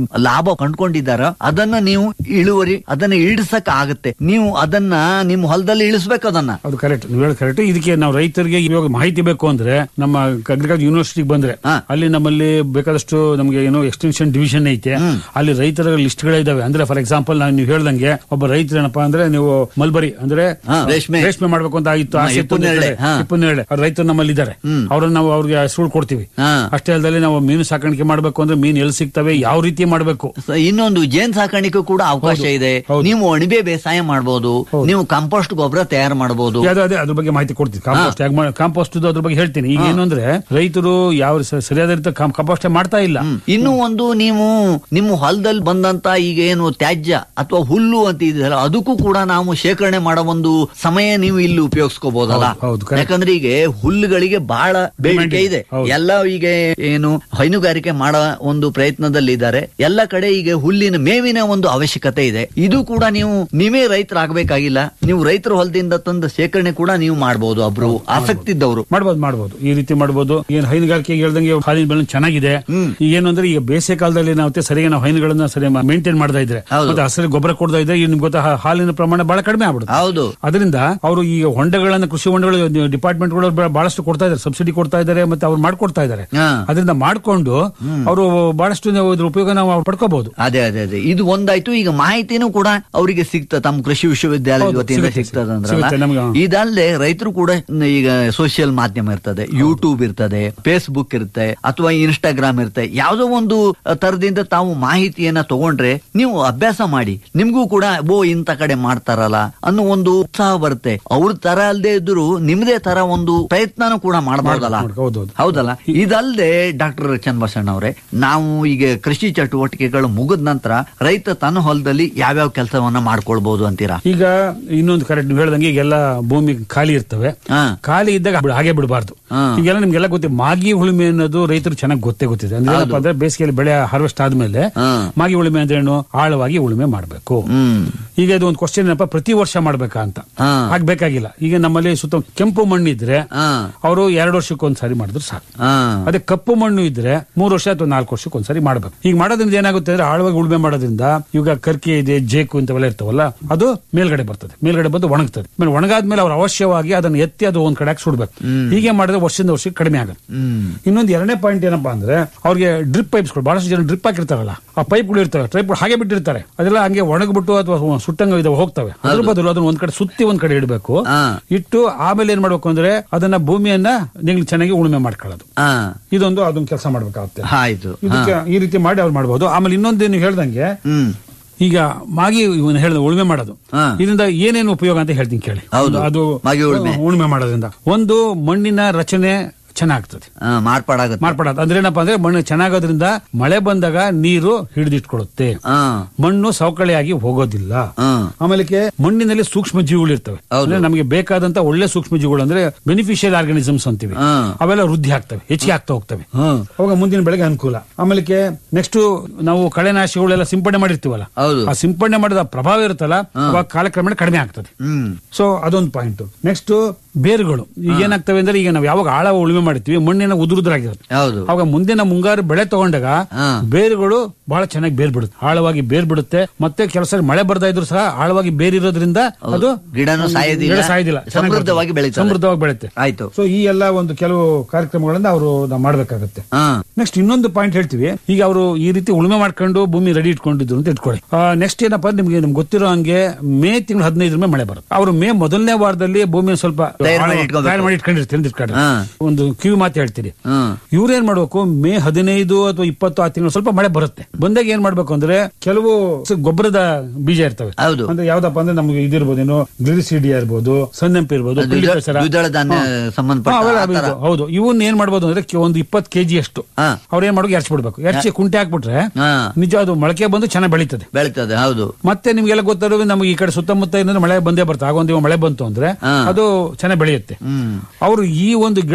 Speaker 2: ಲಾಭ ಕಂಡ್ಕೊಂಡಿದ್ದಾರೋ ಅದನ್ನ ನೀವು ಇಳುವರಿ ಅದನ್ನ ಇಳಿಸಕ್ ಆಗತ್ತೆ ನೀವು ಅದನ್ನ ನಿಮ್ಮ ಹೊಲದಲ್ಲಿ ಇಳಿಸ್ಬೇಕು ಅದನ್ನ
Speaker 1: ಅದು ಕರೆಕ್ಟ್ ನೀವು ಹೇಳಿ ಕರೆಕ್ಟ್ ಇದಕ್ಕೆ ನಾವು ರೈತರಿಗೆ ಇವಾಗ ಮಾಹಿತಿ ಬೇಕು ಅಂದ್ರೆ ನಮ್ಮ ಅಗ್ರಿಕಲ್ಚರ್ ಯೂನಿವರ್ಸಿಟಿಗೆ ಬಂದ್ರೆ
Speaker 2: ಹಾ.
Speaker 1: ಅಲ್ಲಿ ನಮ್ಮಲ್ಲಿ ಬೇಕಾದಷ್ಟು ನಮಗೆ ಏನೋ ಎಕ್ಸ್ಟೆನ್ಷನ್ ಡಿವಿಷನ್ ಐತೆ ಅಲ್ಲಿ ರೈತರ ಲಿಸ್ಟ್ ಗಳಿದಾವೆ ಅಂದ್ರೆ ಫಾರ್ ಎಕ್ಸಾಂಪಲ್ ನಾನು ನೀವು ಹೇಳ್ದಂಗೆ ಒಬ್ಬ ರೈತರ ಏನಪ್ಪಾ ಅಂದ್ರೆ ನೀವು ಮಲ್ಬರಿ ಅಂದ್ರೆ
Speaker 2: ಹಾ, ರೇಷ್ಮೆ.
Speaker 1: ರೇಷ್ಮೆ ಮಾಡ್ಬೇಕು ಅಂತ ಆಗಿತ್ತು
Speaker 2: ಹಾ,
Speaker 1: ಆಸೆ ಇತ್ತು ಅಂತ
Speaker 2: ಹಿಪ್ಪನೇರಳೆ,
Speaker 1: ಹೇಳಿ.
Speaker 2: ಹಾ.
Speaker 1: ಹಿಪ್ಪನೇರಳೆ. ಅವ್ರ ರೈತರು ನಮ್ಮಲ್ಲಿ ಇದ್ದಾರೆ ಅವ್ರನ್ನ ನಾವು ಅವ್ರಿಗೆ ಸುಳ್ಳು ಕೊಡ್ತೀವಿ
Speaker 2: ಹಾ.
Speaker 1: ಅಷ್ಟೇ ಅಲ್ಲದೆ ನಾವು ಮೀನು ಸಾಕಾಣಿಕೆ ಮಾಡ್ಬೇಕು ಅಂದ್ರೆ ಮೀನು ಎಲ್ಲಿ ಸಿಗ್ತವೆ ಯಾವ ರೀತಿ ಮಾಡ್ಬೇಕು
Speaker 2: ಸ- ಇನ್ನೊಂದು ಜೇನ್ ಸಾಕಾಣಿಕೆ ಕೂಡ ಅವಕಾಶ ಇದೆ
Speaker 1: ಹೌದು.
Speaker 2: ನೀವು ಅಣಿಬೆ ಬೇಸಾಯ ಮಾಡಬಹುದು ನೀವು ಕಂಪೋಸ್ಟ್ ಗೊಬ್ಬರ ತಯಾರು ಮಾಡಬಹುದು
Speaker 1: ಅದೇ ಅದೇ ಅದ್ರ ಬಗ್ಗೆ ಮಾಹಿತಿ ಕೊಡ್ತೀನಿ ಕಾಂಪೋಸ್ಟ್ ಹೇಗೆ ಕಾಂಪೋಸ್ಟ್ ಅದ್ರ ಬಗ್ಗೆ ಹೇಳ್ತೀನಿ ಈಗ ಏನು ಅಂದ್ರೆ ರೈತರು ಯಾವ ಸ- ಸರಿಯಾದ ರೀತಿ ಕಾಂಪೋಸ್ಟ್ ಮಾಡ್ತಾ ಇಲ್ಲ
Speaker 2: ಇನ್ನು ಒಂದು ನೀವು ನಿಮ್ಮ ಹೊಲದಲ್ಲಿ ಬಂದಂತ ಈಗ ಏನು ತ್ಯಾಜ್ಯ ಅಥವಾ ಹುಲ್ಲು ಅಂತ ಇದೆಯಲ್ಲ ಅದಕ್ಕೂ ಕೂಡ ನಾವು ಶೇಖರಣೆ ಮಾಡೋ ಒಂದು ಸಮಯ ನೀವು ಇಲ್ಲಿ ಉಪಯೋಗಿಸ್ಕೋಬಹುದಲ್ಲ
Speaker 1: ಹೌದು, ಹೌದು, correct.
Speaker 2: ಯಾಕಂದ್ರೆ ಈಗ ಹುಲ್ಲುಗಳಿಗೆ ಬಹಳ ಬೇಡಿಕೆ ಇದೆ
Speaker 1: ಹೌದು.
Speaker 2: ಎಲ್ಲ ಈಗ ಏನು ಹೈನುಗಾರಿಕೆ ಮಾಡೋ ಒಂದು ಪ್ರಯತ್ನದಲ್ಲಿದ್ದಾರೆ ಎಲ್ಲ ಕಡೆ ಈಗ ಹುಲ್ಲಿನ ಮೇವಿನ ಒಂದು ಅವಶ್ಯಕತೆ ಇದೆ ಇದು ಕೂಡ ನೀವು ನೀವೇ ರೈತರಾಗಬೇಕಾಗಿಲ್ಲ ನೀವು ರೈತರ ಹೊಲದಿಂದ ತಂದ ಶೇಖರಣೆ ಕೂಡ ನೀವು ಮಾಡಬಹುದು ಒಬ್ರು ಆಸಕ್ತಿ ಇದ್ದವರು
Speaker 1: ಮಾಡ್ಬೋದು ಮಾಡ್ಬೋದು ಈ ರೀತಿ ಮಾಡ್ಬೋದು ಏನ್ ಹೈನುಗಾರಿಕೆ ಹೇಳ್ದಂಗೆ ಹಾಲಿನ ಬೆಲೆ ಚೆನ್ನಾಗಿದೆ ಈಗ ಏನು ಅಂದ್ರೆ ಈಗ ಬೇಸಿಗೆ ಕಾಲದಲ್ಲಿ ನಾವು ಸರಿಯಾಗಿ ನಾವು ಹೈನುಗಳನ್ನ ಸರಿ ಮೇಂಟೈನ್ ಮಾಡ್ತಾ ಇದ್ರೆ
Speaker 2: ಹೌದು.
Speaker 1: ಮತ್ತೆ ಹಸಿರು ಗೊಬ್ಬರ ಕೊಡ್ತಾ ಇದ್ರೆ ಈಗ ನಿಮ್ಗೆ ಗೊತ್ತಾ ಹಾ- ಹಾಲಿನ ಪ್ರಮಾಣ ಬಹಳ ಕಡಿಮೆ ಆಗ್ಬಿಡುತ್ತೆ
Speaker 2: ಹೌದು
Speaker 1: ಅದರಿಂದ ಅವರು ಈಗ ಹೊಂಡಗಳನ್ನ ಕೃಷಿ ಹೊಂಡಗಳು ಡಿಪಾರ್ಟ್ಮೆಂಟ್ ಗಳು ಬಹಳಷ್ಟು ಕೊಡ್ತಾ ಇದ್ದಾರೆ ಸಬ್ಸಿಡಿ ಕೊಡ್ತಾ ಇದ್ದಾರೆ ಮತ್ತೆ ಅವ್ರು ಮಾಡ್ಕೊಡ್ತಾ ಇದ್ದಾರೆ
Speaker 2: ಹಾ.
Speaker 1: ಅದರಿಂದ ಮಾಡ್ಕೊಂಡು ಅವರು ಬಹಳಷ್ಟು ನಾವು ಇದ್ರ ಉಪಯೋಗ ನಾವು ಪಡ್ಕೋಬಹುದು
Speaker 2: ಅದೇ ಅದೇ ಅದೇ ಇದು ಒಂದಾಯ್ತು ಈಗ ಮಾಹಿತಿನೂ ಕೂಡ ಅವರಿಗೆ ಸಿಗ್ತದೆ ತಮ್ಮ ಕೃಷಿ ವಿಶ್ವವಿದ್ಯಾಲಯದ
Speaker 1: ಹೌದು,
Speaker 2: ವತಿಯಿಂದ
Speaker 1: ಸಿಗುತ್ತೆ,
Speaker 2: ಸಿಗ್ತದೆ
Speaker 1: ಸಿಗುತ್ತೆ ನಮ್ಗೆ.
Speaker 2: ಅಂದ್ರಲ್ಲ ಇದಲ್ಲದೆ ರೈತರು ಕೂಡ ಈಗ ಸೋಷಿಯಲ್ ಮಾಧ್ಯಮ ಇರ್ತದೆ ಯೂಟ್ಯೂಬ್ ಇರ್ತದೆ ಫೇಸ್ಬುಕ್ ಇರುತ್ತೆ ಅಥವಾ ಇನ್ಸ್ಟಾಗ್ರಾಮ್ ಇರುತ್ತೆ ಯಾವುದೋ ಒಂದು ತರದಿಂದ ತಾವು ಮಾಹಿತಿಯನ್ನ ತಗೊಂಡ್ರೆ ನೀವು ಅಭ್ಯಾಸ ಮಾಡಿ ನಿಮ್ಗೂ ಕೂಡ ಓ ಇಂತ ಕಡೆ ಮಾಡ್ತಾರಲ್ಲ ಅನ್ನೋ ಒಂದು ಉತ್ಸಾಹ ಬರುತ್ತೆ ಅವ್ರ ತರ ಅಲ್ಲದೆ ಇದ್ರು ನಿಮ್ದೇ ತರ ಒಂದು ಪ್ರಯತ್ನನೂ ಕೂಡ ಮಾಡಬಹುದಲ್ಲ
Speaker 1: ಮಾಡ್ಕೊ- ಹೌದು, ಹೌದು.
Speaker 2: ಹೌದಲ್ಲ ಇದಲ್ಲದೆ ಡಾಕ್ಟರ್ ಚನ್ನಬಸಣ್ಣ ಅವರೇ ನಾವು ಈಗ ಕೃಷಿ ಚಟುವಟಿಕೆಗಳು ಮುಗಿದ ನಂತರ ರೈತ ತನ್ನ ಹೊಲದಲ್ಲಿ ಯಾವ್ಯಾವ ಕೆಲಸವನ್ನ ಮಾಡ್ಕೊಳ್ಬಹುದು ಅಂತೀರಾ
Speaker 1: ಈಗ ಇನ್ನೊಂದು ಕರೆಕ್ಟ್ ನೀವು ಹೇಳ್ದಂಗೆ ಈಗೆಲ್ಲ ಭೂಮಿ ಖಾಲಿ ಇರ್ತವೆ
Speaker 2: ಹಾ.
Speaker 1: ಖಾಲಿ ಇದ್ದಾಗ ಬಿಡ್- ಹಾಗೆ ಬಿಡಬಾರ್ದು
Speaker 2: ಹಾ.
Speaker 1: ಈಗೆಲ್ಲ ನಿಮ್ಗೆಲ್ಲ ಗೊತ್ತಿದೆ ಮಾಗಿ ಉಳುಮೆ ಅನ್ನೋದು ರೈತರು ಚೆನ್ನಾಗಿ ಗೊತ್ತೇ ಗೊತ್ತಿದೆ ಅಂದ್ರೆ ಏನಪ್ಪಾ ಅಂದ್ರೆ ಬೇಸಿಗೆಯಲ್ಲಿ ಬೆಳೆ ಹಾರ್ವೆಸ್ಟ್ ಆದ್ಮೇಲೆ
Speaker 2: ಹಾ.
Speaker 1: ಮಾಗಿ ಉಳುಮೆ ಅಂದ್ರೆ ಏನು ಆಳವಾಗಿ ಉಳುಮೆ ಮಾಡಬೇಕು
Speaker 2: ಹ್ಮ್
Speaker 1: ಈಗ ಇದು ಒಂದು ಕ್ವಶನ್ ಏನಪ್ಪ ಪ್ರತಿ ವರ್ಷ ಮಾಡ್ಬೇಕಾ ಅಂತ
Speaker 2: ಹಾ.
Speaker 1: ಆಗ್ಬೇಕಾಗಿಲ್ಲ ಈಗ ನಮ್ಮಲ್ಲಿ ಸುತ್ತ ಕೆಂಪು ಮಣ್ಣು ಇದ್ರೆ
Speaker 2: ಹಾ.
Speaker 1: ಅವರು ಎರಡು ವರ್ಷಕ್ಕೆ ಒಂದ್ಸಾರಿ ಮಾಡಿದ್ರು ಸಾಕು
Speaker 2: ಹಾ
Speaker 1: ಅದೇ ಕಪ್ಪು ಮಣ್ಣು ಇದ್ರೆ ಮೂರು ವರ್ಷ ಅಥವಾ ನಾಲ್ಕು ವರ್ಷಕ್ಕೆ ಒಂದ್ಸರಿ ಮಾಡ್ಬೇಕು ಈಗ ಮಾಡೋದ್ರಿಂದ ಏನಾಗುತ್ತೆ ಅಂದ್ರೆ ಆಳವಾಗಿ ಉಳುಮೆ ಮಾಡೋದ್ರಿಂದ ಈಗ ಕರ್ಕೆ ಇದೆ ಜೇಕು ಇಂಥವೆಲ್ಲ ಇರ್ತಾವಲ್ಲ ಅದು ಮೇಲ್ಗಡೆ ಬರ್ತದೆ ಮೇಲ್ಗಡೆ ಬಂದು ಒಣಗ್ತದೆ ಆಮೇಲೆ ಒಣಗಾದ್ಮೇಲೆ ಅವ್ರು ಅವಶ್ಯವಾಗಿ ಅದನ್ನ ಎತ್ತಿ ಅದು ಒಂದ್ ಕಡೆ ಸುಡ್ಬೇಕು ಹೀಗೆ ಮಾಡಿದ್ರೆ ವರ್ಷದಿಂದ ವರ್ಷಕ್ಕೆ ಕಡಿಮೆ ಆಗುತ್ತೆ
Speaker 2: ಹ್ಮ್
Speaker 1: ಇನ್ನೊಂದು ಎರಡನೇ ಪಾಯಿಂಟ್ ಏನಪ್ಪಾ ಅಂದ್ರೆ ಅವ್ರಿಗೆ ಡ್ರಿಪ್ ಪೈಪ್ಸ್ಗಳು ಬಹಳಷ್ಟು ಜನ ಡ್ರಿಪ್ ಹಾಕಿರ್ತಾರಲ್ಲ ಆ ಪೈಪ್ಗಳು ಇರ್ತವೆ ಟ್ರೈಪ್ ಹಾಗೆ ಬಿಟ್ಟಿರ್ತಾರೆ ಅದೆಲ್ಲ ಹಂಗೆ ಒಣಗ್ಬಿಟ್ಟು ಅಥವಾ ಸುಟ್ಟಂಗ ಇದಾವೆ ಹೋಗ್ತವೆ ಅದ್ರ ಬದಲು ಅದನ್ನ ಒಂದ್ ಕಡೆ ಸುತ್ತಿ ಒಂದ್ ಕಡೆ ಇಡಬೇಕು
Speaker 2: ಹಾ.
Speaker 1: ಇಟ್ಟು ಆಮೇಲೆ ಏನ್ ಮಾಡ್ಬೇಕು ಅಂದ್ರೆ ಅದನ್ನ ಭೂಮಿಯನ್ನ ನೀವು ಚೆನ್ನಾಗಿ ಉಳುಮೆ ಮಾಡ್ಕೊಳ್ಳೋದು
Speaker 2: ಹಾ
Speaker 1: ಇದೊಂದು ಅದೊಂದು ಕೆಲಸ ಮಾಡ್ಬೇಕಾಗುತ್ತೆ
Speaker 2: ಆಯ್ತು ಹಾ.
Speaker 1: ಇದಕ್ಕೆ ಈ ರೀತಿ ಮಾಡಿ ಅವ್ರು ಮಾಡ್ಬೋದು ಆಮೇಲೆ ಇನ್ನೊಂದು ನೀವು ಹೇಳ್ದಂಗೆ
Speaker 2: ಹ್ಮ್
Speaker 1: ಈಗ ಮಾಗಿ ಇವನು ಹೇಳ್ದ ಉಳುಮೆ ಮಾಡೋದು
Speaker 2: ಹಾ.
Speaker 1: ಇದರಿಂದ ಏನೇನು ಉಪಯೋಗ ಅಂತ ಹೇಳ್ತೀನಿ ಕೇಳಿ
Speaker 2: ಹೌದು.
Speaker 1: ಅದು
Speaker 2: ಮಾಗಿ ಉಳುಮೆ.
Speaker 1: ಉಳುಮೆ ಮಾಡೋದ್ರಿಂದ ಒಂದು ಮಣ್ಣಿನ ರಚನೆ ಚೆನ್ನಾಗ್ತದೆ
Speaker 2: ಹಾ, ಮಾರ್ಪಾಡಾಗುತ್ತೆ
Speaker 1: ಮಾರ್ಪಾಡೋದು ಅಂದ್ರೆ ಏನಪ್ಪಾ ಅಂದ್ರೆ ಮಣ್ಣು ಚೆನ್ನಾಗೋದ್ರಿಂದ ಮಳೆ ಬಂದಾಗ ನೀರು ಹಿಡಿದಿಟ್ಕೊಳ್ಳುತ್ತೆ
Speaker 2: ಹಾ
Speaker 1: ಮಣ್ಣು ಸವಕಳಿಯಾಗಿ ಹೋಗೋದಿಲ್ಲ
Speaker 2: ಹಾ
Speaker 1: ಆಮೇಲೆ ಮಣ್ಣಿನಲ್ಲಿ ಸೂಕ್ಷ್ಮ ಜೀವಿಗಳು ಇರ್ತವೆ
Speaker 2: ಹೌದು.
Speaker 1: ಅಂದ್ರೆ ನಮಗೆ ಬೇಕಾದಂತ ಒಳ್ಳೆ ಸೂಕ್ಷ್ಮ ಜೀವಿಗಳು ಅಂದ್ರೆ ಬೆನಿಫಿಷಿಯಲ್ ಆರ್ಗಾನಿಸಮ್ಸ್ ಅಂತೀವಿ
Speaker 2: ಹಾ.
Speaker 1: ಅವೆಲ್ಲ ವೃದ್ಧಿ ಆಗ್ತವೆ ಹೆಚ್ಚಿಗೆ ಆಗ್ತಾ ಹೋಗ್ತವೆ
Speaker 2: ಹಾ
Speaker 1: ಅವಾಗ ಮುಂದಿನ ಬೆಳೆಗೆ ಅನುಕೂಲ ಆಮೇಲೆ ನೆಕ್ಸ್ಟ್ ನಾವು ಕಳೆನಾಶಿಗಳೆಲ್ಲ ಸಿಂಪಡಣೆ ಮಾಡಿರ್ತೀವಲ್ಲ
Speaker 2: ಹೌದು
Speaker 1: ಆ ಸಿಂಪಡಣೆ ಮಾಡಿದ ಪ್ರಭಾವ ಇರುತ್ತಲ್ಲ ಅವಾಗ ಕಾಲಕ್ರಮೇಣ ಕಡಿಮೆ ಆಗ್ತದೆ
Speaker 2: ಹ್ಮ್
Speaker 1: ಸೊ ಅದೊಂದು ಪಾಯಿಂಟ್ ನೆಕ್ಸ್ಟ್ ಬೇರುಗಳು ಈಗ ಏನಾಗ್ತವೆ ಅಂದ್ರೆ ಈಗ ನಾವು ಯಾವಾಗ ಆಳ ಉಳುಮೆ ಮಾಡ್ತೀವಿ ಮಣ್ಣಿನ ಉದುರುದ್ರಾಗಿರುತ್ತೆ
Speaker 2: ಹೌದು
Speaker 1: ಅವಾಗ ಮುಂದಿನ ಮುಂಗಾರು ಬೆಳೆ ತಗೊಂಡಾಗ
Speaker 2: ಹಾ.
Speaker 1: ಬೇರುಗಳು ಬಹಳ ಚೆನ್ನಾಗಿ ಬೇರ್ ಬಿಡುತ್ತೆ ಆಳವಾಗಿ ಬೇರ್ ಬಿಡುತ್ತೆ ಮತ್ತೆ ಕೆಲಸ ಮಳೆ ಬರ್ತಾ ಇದ್ರು ಸಹ ಆಳವಾಗಿ ಬೇರಿರೋದ್ರಿಂದ ಅದು
Speaker 2: ಗಿಡನೂ ಸಾಯೋದಿಲ್ಲ.
Speaker 1: ಗಿಡ ಸಾಯೋದಿಲ್ಲ ಚೆನ್ನಾಗಿ
Speaker 2: ಸಮೃದ್ಧವಾಗಿ
Speaker 1: ಬರ್ತದೆ.
Speaker 2: ಬೆಳೀತದೆ.
Speaker 1: ಸಮೃದ್ಧವಾಗಿ ಬೆಳುತ್ತೆ
Speaker 2: ಆಯ್ತು
Speaker 1: ಸೊ ಈ ಎಲ್ಲ ಒಂದು ಕೆಲವು ಕಾರ್ಯಕ್ರಮಗಳನ್ನ ಅವರು ನಾವು ಮಾಡ್ಬೇಕಾಗತ್ತೆ
Speaker 2: ಹಾ
Speaker 1: ನೆಕ್ಸ್ಟ್ ಇನ್ನೊಂದು ಪಾಯಿಂಟ್ ಹೇಳ್ತೀವಿ ಈಗ ಅವರು ಈ ರೀತಿ ಉಳುಮೆ ಮಾಡ್ಕೊಂಡು ಭೂಮಿ ರೆಡಿ ಇಟ್ಕೊಂಡಿದ್ರು ಅಂತ ಇಟ್ಕೊಳ್ಳಿ ನೆಕ್ಸ್ಟ್ ಏನಪ್ಪಾ ಅಂದ್ರೆ ನಿಮ್ಗೆ ನಿಮ್ಗೆ ಗೊತ್ತಿರೋ ಹಂಗೆ ಮೇ ತಿಂಗಳು ಹದಿನೈದರ ಮೇಲೆ ಮಳೆ ಬರುತ್ತೆ ಅವರು ಮೇ ಮೊದಲನೇ ವಾರದಲ್ಲಿ ಭೂಮಿ ಸ್ವಲ್ಪ
Speaker 2: ತಯಾರು ಮಾಡಿ
Speaker 1: ಆಳ-
Speaker 2: ಇಟ್ಕೊಬೇಕು.
Speaker 1: ತಯಾರು ಮಾಡಿ ಇಟ್ಕೊಂಡಿರ್ತೀನಿ ಅಂತ ಇಟ್ಕೊಂಡ್ರೆ.
Speaker 2: ಹಾ.
Speaker 1: ಒಂದು ಕಿವಿ ಮಾತು ಹೇಳ್ತೀರಿ
Speaker 2: ಹ್ಮ್
Speaker 1: ಇವ್ರೇನ್ ಮಾಡ್ಬೇಕು ಮೇ ಹದಿನೈದು ಅಥವಾ ಇಪ್ಪತ್ತು ಆ ತಿಂಗಳು ಸ್ವಲ್ಪ ಮಳೆ ಬರುತ್ತೆ ಬಂದಾಗ ಏನ್ ಮಾಡ್ಬೇಕು ಅಂದ್ರೆ ಕೆಲವು ಸ- ಗೊಬ್ಬರದ ಬೀಜ ಇರ್ತವೆ
Speaker 2: ಹೌದು.
Speaker 1: ಅಂದ್ರೆ ಯಾವ್ದಪ್ಪ ಅಂದ್ರೆ ನಮ್ಗೆ ಇದಿರ್ಬೋದೇನು ಗ್ಲಿಸಿಡಿಯಾ ಇರ್ಬೋದು ಸನ್ನಂಪಿ ಇರ್ಬೋದು
Speaker 2: ದ್ವಿದಳ-
Speaker 1: ಪಿಳ್ಳಿ ಪೆಸರ.
Speaker 2: ದ್ವಿದಳ ಧಾನ್ಯ
Speaker 1: ಹಾ.
Speaker 2: ಸಂಬಂಧಪಟ್ಟ
Speaker 1: ಹಾ, ಅವೆಲ್ಲ
Speaker 2: ಆ ಥರ.
Speaker 1: ಇದು. ಹೌದು ಇವನ್ ಏನ್ ಮಾಡ್ಬೋದು ಅಂದ್ರೆ ಕೆ- ಒಂದು ಇಪ್ಪತ್ತು ಕೆಜಿ ಅಷ್ಟು
Speaker 2: ಹಾ.
Speaker 1: ಅವ್ರ ಏನ್ ಮಾಡೋದು ಎರ್ಚ್ ಬಿಡ್ಬೇಕು ಎರ್ಚಿ ಕುಂಟೆ ಹಾಕ್ಬಿಟ್ರೆ
Speaker 2: ಹಾ
Speaker 1: ನಿಜ ಅದು ಮೊಳಕೆ ಬಂದು ಚೆನ್ನಾಗಿ ಬೆಳೀತದೆ
Speaker 2: ಬೆಳೀತದೆ ಹೌದು
Speaker 1: ಮತ್ತೆ ನಿಮ್ಗೆಲ್ಲ ಗೊತ್ತಿರೋದು ನಮ್ಗೆ ಈ ಕಡೆ ಸುತ್ತಮುತ್ತ ಏನಂದ್ರೆ ಮಳೆ ಬಂದೇ ಬರ್ತದೆ ಆಗೊಂದು ಮಳೆ ಬಂತು ಅಂದ್ರೆ
Speaker 2: ಹಾ.
Speaker 1: ಅದು ಚೆನ್ನಾಗಿ ಬೆಳೆಯುತ್ತೆ
Speaker 2: ಹ್ಮ್
Speaker 1: ಅವರು ಈ ಒಂದು ಗಿಡ ಏನಿದೆ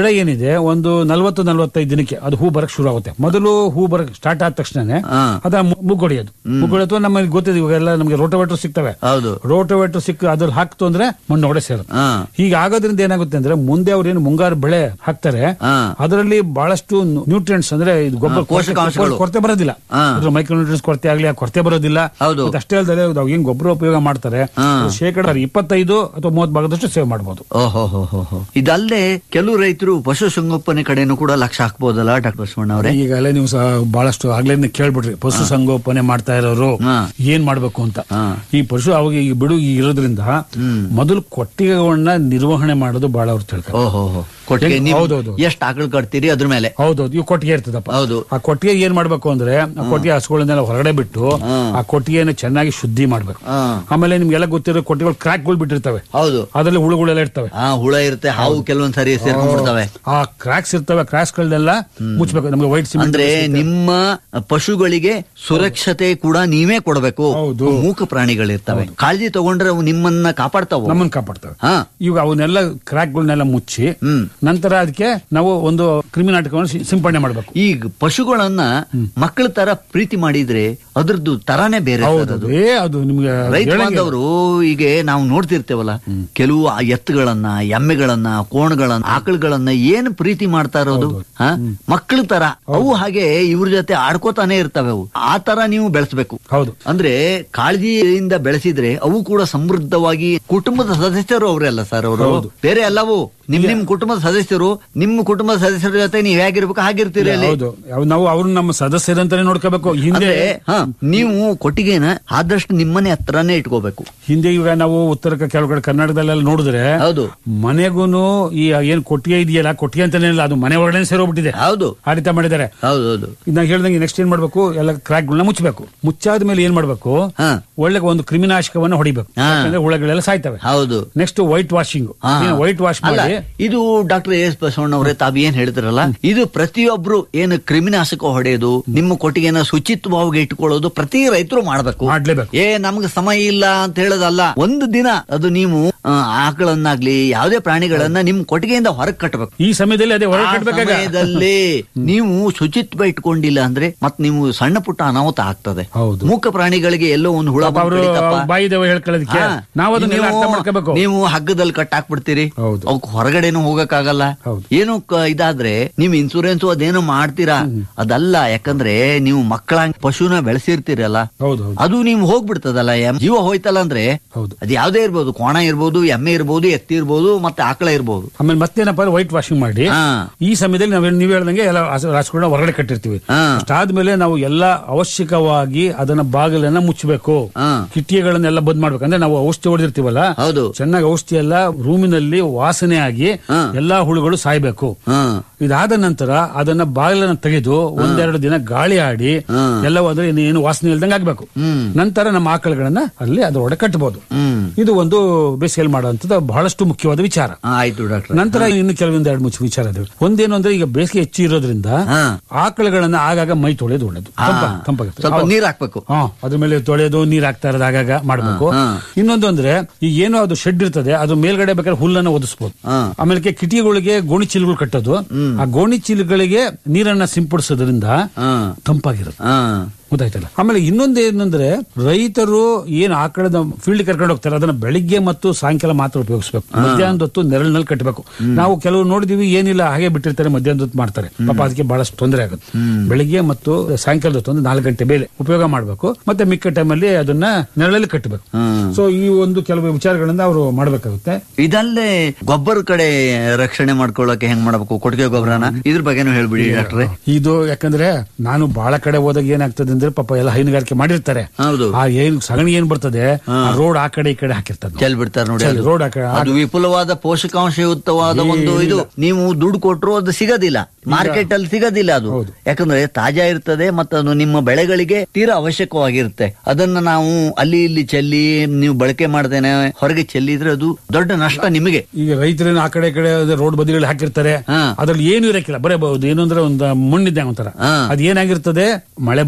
Speaker 1: ಏನಿದೆ ಒಂದು ನಲ್ವತ್ತು ನಲ್ವತ್ತೈದು ದಿನಕ್ಕೆ ಅದು ಹೂ ಬರಕ್ ಶುರು ಆಗುತ್ತೆ ಮೊದಲು ಹೂ ಬರಕ್ ಸ್ಟಾರ್ಟ್ ಆದ ತಕ್ಷಣನೇ
Speaker 2: ಹಾ.
Speaker 1: ಅದ ಮುಗ್ಗೊಡಿಯೋದು ಮುಗ್ಗೊಡಿಯೋದು ನಮಗೆ ಗೊತ್ತಿದೆ ಇವಾಗೆಲ್ಲ ನಮಗೆ ರೋಟೋವೇಟರ್ ಸಿಗ್ತವೆ
Speaker 2: ಹೌದು
Speaker 1: ರೋಟೋವೇಟರ್ ಸಿಕ್ಕ ಅದ್ರಲ್ಲಿ ಹಾಕ್ತು ಅಂದ್ರೆ ಮಣ್ಣು ಒಡೆ ಸೇರುತ್ತೆ
Speaker 2: ಹಾ
Speaker 1: ಹೀಗೆ ಆಗೋದ್ರಿಂದ ಏನಾಗುತ್ತೆ ಅಂದ್ರೆ ಮುಂದೆ ಅವ್ರು ಏನು ಮುಂಗಾರು ಬೆಳೆ ಹಾಕ್ತಾರೆ
Speaker 2: ಹಾ.
Speaker 1: ಅದರಲ್ಲಿ ಬಹಳಷ್ಟು ನ್ಯೂಟ್ರಿಯೆಂಟ್ಸ್ ಅಂದ್ರೆ ಇದು ಗೊಬ್ಬರ
Speaker 2: ಹಾ, ಪೋಷಕಾಂಶಗಳು.
Speaker 1: ಕೊರತೆ- ಕೊರತೆ ಬರೋದಿಲ್ಲ
Speaker 2: ಹಾ.
Speaker 1: ಅದ್ರ ಮೈಕ್ರೋ ನ್ಯೂಟ್ರಿಯನ್ಸ್ ಕೊರತೆ ಆಗ್ಲಿ ಆ ಕೊರತೆ ಬರೋದಿಲ್ಲ
Speaker 2: ಹೌದು.
Speaker 1: ಮತ್ತೆ ಅಷ್ಟೇ ಅಲ್ಲದೆ ನಾವು ಏನ್ ಗೊಬ್ಬರ ಉಪಯೋಗ ಮಾಡ್ತಾರೆ
Speaker 2: ಹಾ.
Speaker 1: ಅದು ಶೇಕಡ ಇಪ್ಪತ್ತೈದು ಅಥವಾ ಮೂವತ್ತು ಭಾಗದಷ್ಟು ಸೇವ್ ಮಾಡಬಹುದು
Speaker 2: ಓಹೋ ಹೋ ಹೋ ಹೋ ಇದಲ್ಲದೆ ಕೆಲವು ರೈತರು ಪಶುಸಂಗೋಪನೆ ಕಡೆನೂ ಕೂಡ ಲಕ್ಷ ಹಾಕ್ಬೋದಲ್ಲ ಡಾಕ್ಟರ್ ಬಸವಣ್ಣ ಅವರೇ
Speaker 1: ಈಗಲೇ ನೀವು ಸಹ ಬಹಳಷ್ಟು ಆಗ್ಲೇ ಕೇಳ್ಬಿಟ್ರಿ ಪಶು ಸಂಗೋಪನೆ ಮಾಡ್ತಾ ಇರೋರು
Speaker 2: ಹಾ.
Speaker 1: ಏನ್ ಮಾಡ್ಬೇಕು ಅಂತ
Speaker 2: ಹಾ.
Speaker 1: ಈ ಪಶು ಅವಾಗ ಈ ಬಿಡು ಈ ಇರೋದ್ರಿಂದ ಮೊದಲು ಕೊಟ್ಟಿಗೆಗಳನ್ನ ನಿರ್ವಹಣೆ ಮಾಡೋದು ಬಹಳ ಅವ್ರು ತಿಳ್ಕೊ
Speaker 2: ಓಹೋ ಹೋ ಕೊಟ್ಟಿಗೆ
Speaker 1: ಹೆಂಗ್-
Speaker 2: ನೀವು
Speaker 1: ಹೌದೌದು.
Speaker 2: ಎಷ್ಟು ಆಕಳು ಕಟ್ತೀರಿ ಅದ್ರ ಮೇಲೆ
Speaker 1: ಹೌದೌದು ಇವು ಕೊಟ್ಟಿಗೆ ಇರ್ತದಪ್ಪ
Speaker 2: ಹೌದು
Speaker 1: ಆ ಕೊಟ್ಟಿಗೆ ಏನ್ ಮಾಡ್ಬೇಕು ಅಂದ್ರೆ ಆ ಕೊಟ್ಟಿಗೆ ಹಸುಗಳನ್ನೆಲ್ಲ ಹೊರಗಡೆ ಬಿಟ್ಟು
Speaker 2: ಹಾ.
Speaker 1: ಆ ಕೊಟ್ಟಿಗೆನ ಚೆನ್ನಾಗಿ ಶುದ್ಧಿ ಮಾಡ್ಬೇಕು
Speaker 2: ಹಾ.
Speaker 1: ಆಮೇಲೆ ನಿಮ್ಗೆಲ್ಲ ಗೊತ್ತಿರೋ ಕೊಟ್ಟಿಗೆಗಳು ಕ್ರಾಕ್ಗಳು ಬಿಟ್ಟಿರ್ತವೆ
Speaker 2: ಹೌದು
Speaker 1: ಅದ್ರಲ್ಲಿ ಹುಳುಗಳೆಲ್ಲ ಇರ್ತವೆ
Speaker 2: ಹಾ ಹುಳ ಇರುತ್ತೆ ಹಾವು ಕೆಲವೊಂದ್ ಸರಿ ಸೇರ್ಕೊಂಡ್ಬಿಡ್ತವೆ
Speaker 1: ಆ ಕ್ರಾಕ್ಸ್ ಇರ್ತವೆ ಕ್ರಾಕ್ಸ್ ಗಳನ್ನೆಲ್ಲ ಮುಚ್ಚಬೇಕು ನಮ್ಗೆ ವೈಟ್ ಸಿಮೆಂಟ್
Speaker 2: ಅಂದ್ರೆ ನಿಮ್ಮ ಪಶುಗಳಿಗೆ ಸುರಕ್ಷತೆ ಕೂಡ ನೀವೇ ಕೊಡಬೇಕು
Speaker 1: ಹೌದು.
Speaker 2: ಮೂಕ ಪ್ರಾಣಿಗಳಿರ್ತವೆ ಕಾಳಜಿ ತಗೊಂಡ್ರೆ ಅವು ನಿಮ್ಮನ್ನ ಕಾಪಾಡ್ತಾವ
Speaker 1: ನಮ್ಮನ್ನ ಕಾಪಾಡ್ತವೆ
Speaker 2: ಹಾ
Speaker 1: ಈಗ ಅವನ್ನೆಲ್ಲ ಕ್ರಾಕ್ಗಳನ್ನೆಲ್ಲ ಮುಚ್ಚಿ
Speaker 2: ಹ್ಮ್
Speaker 1: ನಂತರ ಅದಕ್ಕೆ ನಾವು ಒಂದು ಕ್ರಿಮಿನಾಟಕವನ್ನು ಸಿ- ಸಿಂಪಡಣೆ ಮಾಡಬೇಕು
Speaker 2: ಈಗ ಪಶುಗಳನ್ನ ಮಕ್ಕಳ ತರ ಪ್ರೀತಿ ಮಾಡಿದ್ರೆ ಅದ್ರದ್ದು ತರಾನೇ ಬೇರೆ ಸರ್
Speaker 1: ಹೌದು
Speaker 2: ಅದು
Speaker 1: ಏ ಅದು ನಿಮ್ಗೆ
Speaker 2: ರೈತ
Speaker 1: ಹೇಳಂಗೆ ಇಲ್ಲ.
Speaker 2: ಬಾಂಧವರು ಈಗ ನಾವು ನೋಡ್ತಿರ್ತೇವಲ್ಲ ಕೆಲವು ಆ ಎತ್ತುಗಳನ್ನ ಎಮ್ಮೆಗಳನ್ನ ಕೋಣಗಳನ್ನ ಆಕಳುಗಳನ್ನ ಏನು ಪ್ರೀತಿ ಮಾಡ್ತಾ ಇರೋದು ಹಾ ಮಕ್ಕಳ ತರ ಅವು ಹಾಗೆ ಇವ್ರ ಜೊತೆ ಆಡ್ಕೋತಾನೆ ಇರ್ತವೆ ಅವು ಆ ತರ ನೀವು ಬೆಳೆಸ್ಬೇಕು
Speaker 1: ಹೌದು
Speaker 2: ಅಂದ್ರೆ ಕಾಳಜಿಯಿಂದ ಬೆಳೆಸಿದ್ರೆ ಅವು ಕೂಡ ಸಮೃದ್ಧವಾಗಿ ಕುಟುಂಬದ ಸದಸ್ಯರು ಅವರೆಲ್ಲ ಸರ್ ಅವರು
Speaker 1: ಹೌದು.
Speaker 2: ಬೇರೆ ಅಲ್ಲವು ನಿಮ್ ನಿಮ್ ಕುಟುಂಬದ ಸದಸ್ಯರು ನಿಮ್ಮ ಕುಟುಂಬದ ಸದಸ್ಯರ ಜೊತೆ ನೀವ್ ಹೇಗಿರ್ಬೇಕು ಹಾಗಿರ್ತೀರಿ ಅಲ್ಲಿ
Speaker 1: ಹೌದು ಅವ್- ನಾವು ಅವ್ರನ್ನ ನಮ್ಮ ಸದಸ್ಯರಂತಾನೆ ನೋಡ್ಕೋಬೇಕು ಹಿಂದೆ
Speaker 2: ಅಂದ್ರೆ ಹಾ ನೀವು ಕೊಟ್ಟಿಗೆನ ಆದಷ್ಟು ನಿಮ್ಮನೆ ಹತ್ರನೇ ಇಟ್ಕೋಬೇಕು
Speaker 1: ಹಿಂದೆ ಈಗ ನಾವು ಉತ್ತರ ಕ- ಕೆಲವು ಕಡೆ ಕರ್ನಾಟಕದಲ್ಲೆಲ್ಲ ನೋಡಿದ್ರೆ
Speaker 2: ಹೌದು
Speaker 1: ಮನೆಗೂನು ಈ ಏನ್ ಕೊಟ್ಟಿಗೆ ಇದೆಯಲ್ಲ ಕೊಟ್ಟಿಗೆ ಅಂತಾನೆ ಇಲ್ಲ ಅದು ಮನೆ ಒಳಗಡೆ ಸೇರೋಗ್ಬಿಟ್ಟಿದೆ
Speaker 2: ಹೌದು
Speaker 1: ಆ ರೀತಿ ಮಾಡಿದ್ದಾರೆ
Speaker 2: ಹೌದು ಹೌದು
Speaker 1: ಇದ್ ಹೇಳ್ದಂಗೆ ನೆಕ್ಸ್ಟ್ ಏನ್ ಮಾಡ್ಬೇಕು ಎಲ್ಲ ಕ್ರಾಕ್ಗಳನ್ನ ಮುಚ್ಚಬೇಕು ಮುಚ್ಚಾದ ಮೇಲೆ ಏನ್ ಮಾಡ್ಬೇಕು
Speaker 2: ಹಾ
Speaker 1: ಒಳ್ಳೆ ಒಂದು ಕ್ರಿಮಿನಾಶಕವನ್ನು ಹೊಡಿಬೇಕು
Speaker 2: ಹಾ.
Speaker 1: ಯಾಕಂದ್ರೆ ಹುಳಗಳೆಲ್ಲ ಸಾಯ್ತವೆ
Speaker 2: ಹೌದು
Speaker 1: ನೆಕ್ಸ್ಟ್ ವೈಟ್ ವಾಷಿಂಗ್
Speaker 2: ಹಾ.
Speaker 1: ವೈಟ್ ವಾಶ್
Speaker 2: ಅಲ್ಲ
Speaker 1: ಮಾಡಿ
Speaker 2: ಇದು ಡಾಕ್ಟರ್ ಎಸ್ ಬಸವಣ್ಣವ್ರೆ ತಾವ್ ಏನ್ ಹೇಳಿದ್ರಲ್ಲ ಇದು ಪ್ರತಿಯೊಬ್ರು ಏನು ಕ್ರಿಮಿನಾಶಕ ಹೊಡೆಯೋದು ನಿಮ್ಮ ಕೊಟ್ಟಿಗೆನ ಶುಚಿತ್ವವಾಗಿ ಇಟ್ಕೊಳ್ಳೋದು ಪ್ರತಿ ರೈತರು ಮಾಡ್ಬೇಕು
Speaker 1: ಮಾಡ್ಲೇಬೇಕು
Speaker 2: ಏ ನಮ್ಗೆ ಸಮಯ ಇಲ್ಲ ಅಂತ ಹೇಳೋದಲ್ಲ ಒಂದು ದಿನ ಅದು ನೀವು ಆ, ಆಕಳನ್ನಾಗ್ಲಿ ಯಾವುದೇ ಪ್ರಾಣಿಗಳನ್ನ ನಿಮ್ ಕೊಟ್ಟಿಗೆಯಿಂದ ಹೊರಗೆ ಕಟ್ಟಬೇಕು
Speaker 1: ಈ ಸಮಯದಲ್ಲಿ ಅದೇ ಹೊರಗೆ
Speaker 2: ಆ
Speaker 1: ಕಟ್ಬೇಕಾಗ
Speaker 2: ಸಮಯದಲ್ಲಿ ನೀವು ಶುಚಿತ್ವ ಇಟ್ಕೊಂಡಿಲ್ಲ ಅಂದ್ರೆ ಮತ್ ನೀವು ಸಣ್ಣ ಪುಟ್ಟ ಅನಾಹುತ ಆಗ್ತದೆ
Speaker 1: ಹೌದು.
Speaker 2: ಮೂಕ ಪ್ರಾಣಿಗಳಿಗೆ ಎಲ್ಲೋ ಒಂದು ಹುಳ
Speaker 1: ಪಾಪ ಅವರು
Speaker 2: ಬಂದ್ಬಿಟ್ಟಿತಪ್ಪ.
Speaker 1: ಬಾಯಿ ದೇವ ಹೇಳ್ಕೊಳ್ಳೋದಕ್ಕೆ
Speaker 2: ಹಾ.
Speaker 1: ನಾವು ಅದನ್ನೆಲ್ಲ
Speaker 2: ನೀವು-
Speaker 1: ಅರ್ಥ ಮಾಡ್ಕೋಬೇಕು
Speaker 2: ನೀವು ಹಗ್ಗದಲ್ಲಿ ಕಟ್ಟಾಕ್ಬಿಡ್ತೀರಿ
Speaker 1: ಹೌದು.
Speaker 2: ಅವಕ್ ಹೊರಗಡೆನೂ ಹೋಗಕ್ಕಾಗಲ್ಲ
Speaker 1: ಹೌದು.
Speaker 2: ಏನು ಕ- ಇದಾದ್ರೆ ನೀವು ಇನ್ಸೂರೆನ್ಸ್ ಅದೇನೋ ಮಾಡ್ತೀರಾ ಅದಲ್ಲ ಯಾಕಂದ್ರೆ ನೀವು ಮಕ್ಕಳ ಪಶುನ ಬೆಳೆಸಿರ್ತೀರಲ್ಲ
Speaker 1: ಹೌದು ಹೌದು
Speaker 2: ಅದು ನೀವು ಹೋಗ್ಬಿಡ್ತದಲ್ಲ ಎಮ್- ಜೀವ ಹೋಯ್ತಲ್ಲ ಅಂದ್ರೆ
Speaker 1: ಹೌದು
Speaker 2: ಅದು ಯಾವ್ದೇ ಇರ್ಬೋದು ಕೋಣ ಇರ್ಬೋದು ಎಮ್ಮೆ ಇರ್ಬೋದು ಎತ್ತಿ ಇರ್ಬೋದು ಮತ್ತೆ ಆಕಳ ಇರ್ಬೋದು
Speaker 1: ಆಮೇಲೆ ಮತ್ತೇನಪ್ಪ ವೈಟ್ ವಾಷಿಂಗ್ ಮಾಡಿ
Speaker 2: ಹಾ
Speaker 1: ಈ ಸಮಯದಲ್ಲಿ ನಾವು ನೀವು ಹೇಳ್ದಂಗೆ ಎಲ್ಲ ರಾಸುಗಳನ್ನ ಹೊರಗಡೆ ಕಟ್ಟಿರ್ತೀವಿ
Speaker 2: ಹಾ.
Speaker 1: ಅಷ್ಟಾದ್ಮೇಲೆ ನಾವು ಎಲ್ಲ ಅವಶ್ಯಕವಾಗಿ ಅದನ್ನ ಬಾಗಿಲನ್ನ ಮುಚ್ಚಬೇಕು
Speaker 2: ಹಾ
Speaker 1: ಕಿಟಿಕೆಗಳನ್ನೆಲ್ಲ ಬಂದ್ ಮಾಡ್ಬೇಕು ಅಂದ್ರೆ ನಾವು ಔಷಧಿ ಹೊಡೆದಿರ್ತೀವಲ್ಲ
Speaker 2: ಹೌದು
Speaker 1: ಚೆನ್ನಾಗಿ ಔಷಧಿ ಎಲ್ಲ ರೂಮಿನಲ್ಲಿ ವಾಸನೆ ಆಗಿ
Speaker 2: ಹಾ.
Speaker 1: ಎಲ್ಲಾ ಹುಳುಗಳು ಸಾಯ್ಬೇಕು
Speaker 2: ಹಾ
Speaker 1: ಇದಾದ ನಂತರ ಅದನ್ನ ಬಾಗಿಲನ್ನ ತೆಗೆದು ಒಂದೆರಡು ದಿನ ಗಾಳಿ ಆಡಿ
Speaker 2: ಹಾ.
Speaker 1: ಎಲ್ಲವೂ ಅಂದ್ರೆ ಇನ್ನು ಏನು ವಾಸನೆ ಇಲ್ದಂಗೆ ಆಗ್ಬೇಕು
Speaker 2: ಹ್ಮ್
Speaker 1: ನಂತರ ನಮ್ಮ ಆಕಳುಗಳನ್ನ ಅಲ್ಲಿ ಅದರೊಳಗೆ ಕಟ್ಟಬಹುದು
Speaker 2: ಹ್ಮ್
Speaker 1: ಇದು ಒಂದು ಬೇಸಿಗೆಯಲ್ಲಿ ಮಾಡುವಂತದ್ದು ಬಹಳಷ್ಟು ಮುಖ್ಯವಾದ ವಿಚಾರ
Speaker 2: ಹಾ, ಆಯ್ತು ಡಾಕ್ಟರ್
Speaker 1: ನಂತರ ಇನ್ನು ಕೆಲವೊಂದು ಎರಡು ಮುಚ್ಚು ವಿಚಾರ ಇದಾವೆ ಒಂದೇನು ಅಂದ್ರೆ ಈಗ ಬೇಸಿಗೆ ಹೆಚ್ಚು ಇರೋದ್ರಿಂದ
Speaker 2: ಹಾ
Speaker 1: ಆಕಳುಗಳನ್ನ ಆಗಾಗ ಮೈ ತೊಳೆಯೋದು ಒಳ್ಳೇದು
Speaker 2: ಹಾ.
Speaker 1: ತಂಪ ತಂಪಾಗುತ್ತೆ
Speaker 2: ಸ್ವಲ್ಪ
Speaker 1: ಅವ-
Speaker 2: ನೀರ್ ಹಾಕ್ಬೇಕು
Speaker 1: ಹಾ ಅದ್ರ ಮೇಲೆ ತೊಳೆಯೋದು ನೀರ್ ಹಾಕ್ತಾ ಇರೋದು ಆಗಾಗ ಮಾಡ್ಬೇಕು
Speaker 2: ಹಾ.
Speaker 1: ಇನ್ನೊಂದು ಅಂದ್ರೆ ಈಗ ಏನೋ ಅದು ಶೆಡ್ ಇರ್ತದೆ ಅದು ಮೇಲ್ಗಡೆ ಬೇಕಾದ್ರೆ ಹುಲ್ಲನ್ನ ಒದಿಸ್ಬೋದು
Speaker 2: ಹಾ
Speaker 1: ಆಮೇಲೆ ಕಿಟಿಗೆಗಳಿಗೆ ಗೋಣಿ ಚೀಲಗಳು ಕಟ್ಟೋದು ಆ ಗೋಣಿ ಚೀಲಗಳಿಗೆ ನೀರನ್ನ ಸಿಂಪಡಿಸೋದ್ರಿಂದ
Speaker 2: ಹಾ
Speaker 1: ತಂಪಾಗಿರುತ್ತೆ
Speaker 2: ಹಾ
Speaker 1: ಗೊತ್ತಾಯ್ತಲ್ಲ ಆಮೇಲೆ ಇನ್ನೊಂದು ಏನಂದ್ರೆ ರೈತರು ಏನ್ ಆಕಳದ ಫೀಲ್ಡ್ ಕರ್ಕೊಂಡು ಹೋಗ್ತಾರೆ ಅದನ್ನ ಬೆಳಿಗ್ಗೆ ಮತ್ತು ಸಾಯಂಕಾಲ ಮಾತ್ರ ಉಪಯೋಗಿಸಬೇಕು ಮಧ್ಯಾಹ್ನದ ಹೊತ್ತು ನೆರಳಿನಲ್ಲಿ ಕಟ್ಟಬೇಕು ನಾವು ಕೆಲವು ನೋಡಿದೀವಿ ಏನಿಲ್ಲ ಹಾಗೆ ಬಿಟ್ಟಿರ್ತಾರೆ ಮಧ್ಯಾಹ್ನದ ಹೊತ್ತು ಮಾಡ್ತಾರೆ ಪಾಪ ಅದಕ್ಕೆ ಬಹಳಷ್ಟು ತೊಂದರೆ ಆಗುತ್ತೆ ಬೆಳಿಗ್ಗೆ ಮತ್ತು ಸಾಯಂಕಾಲದ ಹೊತ್ತು ಒಂದು ನಾಲ್ಕು ಗಂಟೆ ಮೇಲೆ ಉಪಯೋಗ ಮಾಡಬೇಕು ಮತ್ತೆ ಮಿಕ್ಕ ಟೈಮಲ್ಲಿ ಅದನ್ನ ನೆರಳಲ್ಲಿ ಕಟ್ಟಬೇಕು
Speaker 2: ಹ್ಮ್
Speaker 1: ಸೊ ಈ ಒಂದು ಕೆಲವು ವಿಚಾರಗಳನ್ನ ಅವರು ಮಾಡಬೇಕಾಗುತ್ತೆ
Speaker 2: ಇದಲ್ಲೇ ಗೊಬ್ಬರ ಕಡೆ ರಕ್ಷಣೆ ಮಾಡ್ಕೊಳ್ಳೋಕೆ ಹೆಂಗ್ ಮಾಡ್ಬೇಕು ಕೊಟ್ಟಿಗೆ ಗೊಬ್ಬರನ ಇದ್ರ ಬಗ್ಗೆನೂ ಹೇಳ್ಬಿಡಿ ಡಾಕ್ಟ್ರೆ
Speaker 1: ಇದು ಯಾಕಂದ್ರೆ ನಾನು ಬಹಳ ಕಡೆ ಹೋದಾಗ ಏನಾಗ್ತದೆ ಅಂದ್ರೆ ಪಾಪ ಎಲ್ಲ ಹೈನುಗಾರಿಕೆ ಮಾಡಿರ್ತಾರೆ
Speaker 2: ಹೌದು
Speaker 1: ಆ ಏನ್ ಸಗಣಿ ಏನ್ ಬರ್ತದೆ ಆ ರೋಡ್ ಆ ಕಡೆ ಈ ಕಡೆ ಹಾಕಿರ್ತಾರೆ
Speaker 2: ಚೆಲ್ ಬಿಡ್ತಾರೆ ನೋಡಿ
Speaker 1: ಚೆಲ್
Speaker 2: ಅದು.
Speaker 1: ರೋಡ್ ಆ ಕಡೆ
Speaker 2: ಅದು ವಿಪುಲವಾದ ಪೋಷಕಾಂಶಯುಕ್ತವಾದ ಒಂದು ಇದು ನೀವು ದುಡ್ಡು ಕೊಟ್ಟರು ಅದು ಸಿಗೋದಿಲ್ಲ ಮಾರ್ಕೆಟ್ ಅಲ್ಲಿ ಸಿಗೋದಿಲ್ಲ ಅದು
Speaker 1: ಹೌದು.
Speaker 2: ಯಾಕಂದ್ರೆ ತಾಜಾ ಇರ್ತದೆ ಮತ್ತು ಅದು ನಿಮ್ಮ ಬೆಳೆಗಳಿಗೆ ತೀರಾ ಅವಶ್ಯಕವಾಗಿರುತ್ತೆ ಅದನ್ನ ನಾವು ಅಲ್ಲಿ ಇಲ್ಲಿ ಚೆಲ್ಲಿ ನೀವು ಬಳಕೆ ಮಾಡ್ದೇನೆ ಹೊರಗೆ ಚೆಲ್ಲಿದ್ರೆ ಅದು ದೊಡ್ಡ ನಷ್ಟ ನಿಮಗೆ
Speaker 1: ಈಗ ರೈತರೇನು ಆ ಕಡೆ ಈ ಕಡೆ ರೋಡ್ ಬದಿಗಳು ಹಾಕಿರ್ತಾರೆ
Speaker 2: ಹಾ.
Speaker 1: ಅದ್ರಲ್ಲಿ ಏನು ಇರಕ್ಕಿಲ್ಲ ಬರೇ ಬಹುದು ಏನು ಅಂದ್ರೆ ಒಂದು ಮಣ್ಣಿದ್ದೆ ಒಂಥರ
Speaker 2: ಹಾ.
Speaker 1: ಅದ್ ಏನಾಗಿರ್ತದೆ ಮಳೆ ಬಂದಿರ್ತದೆ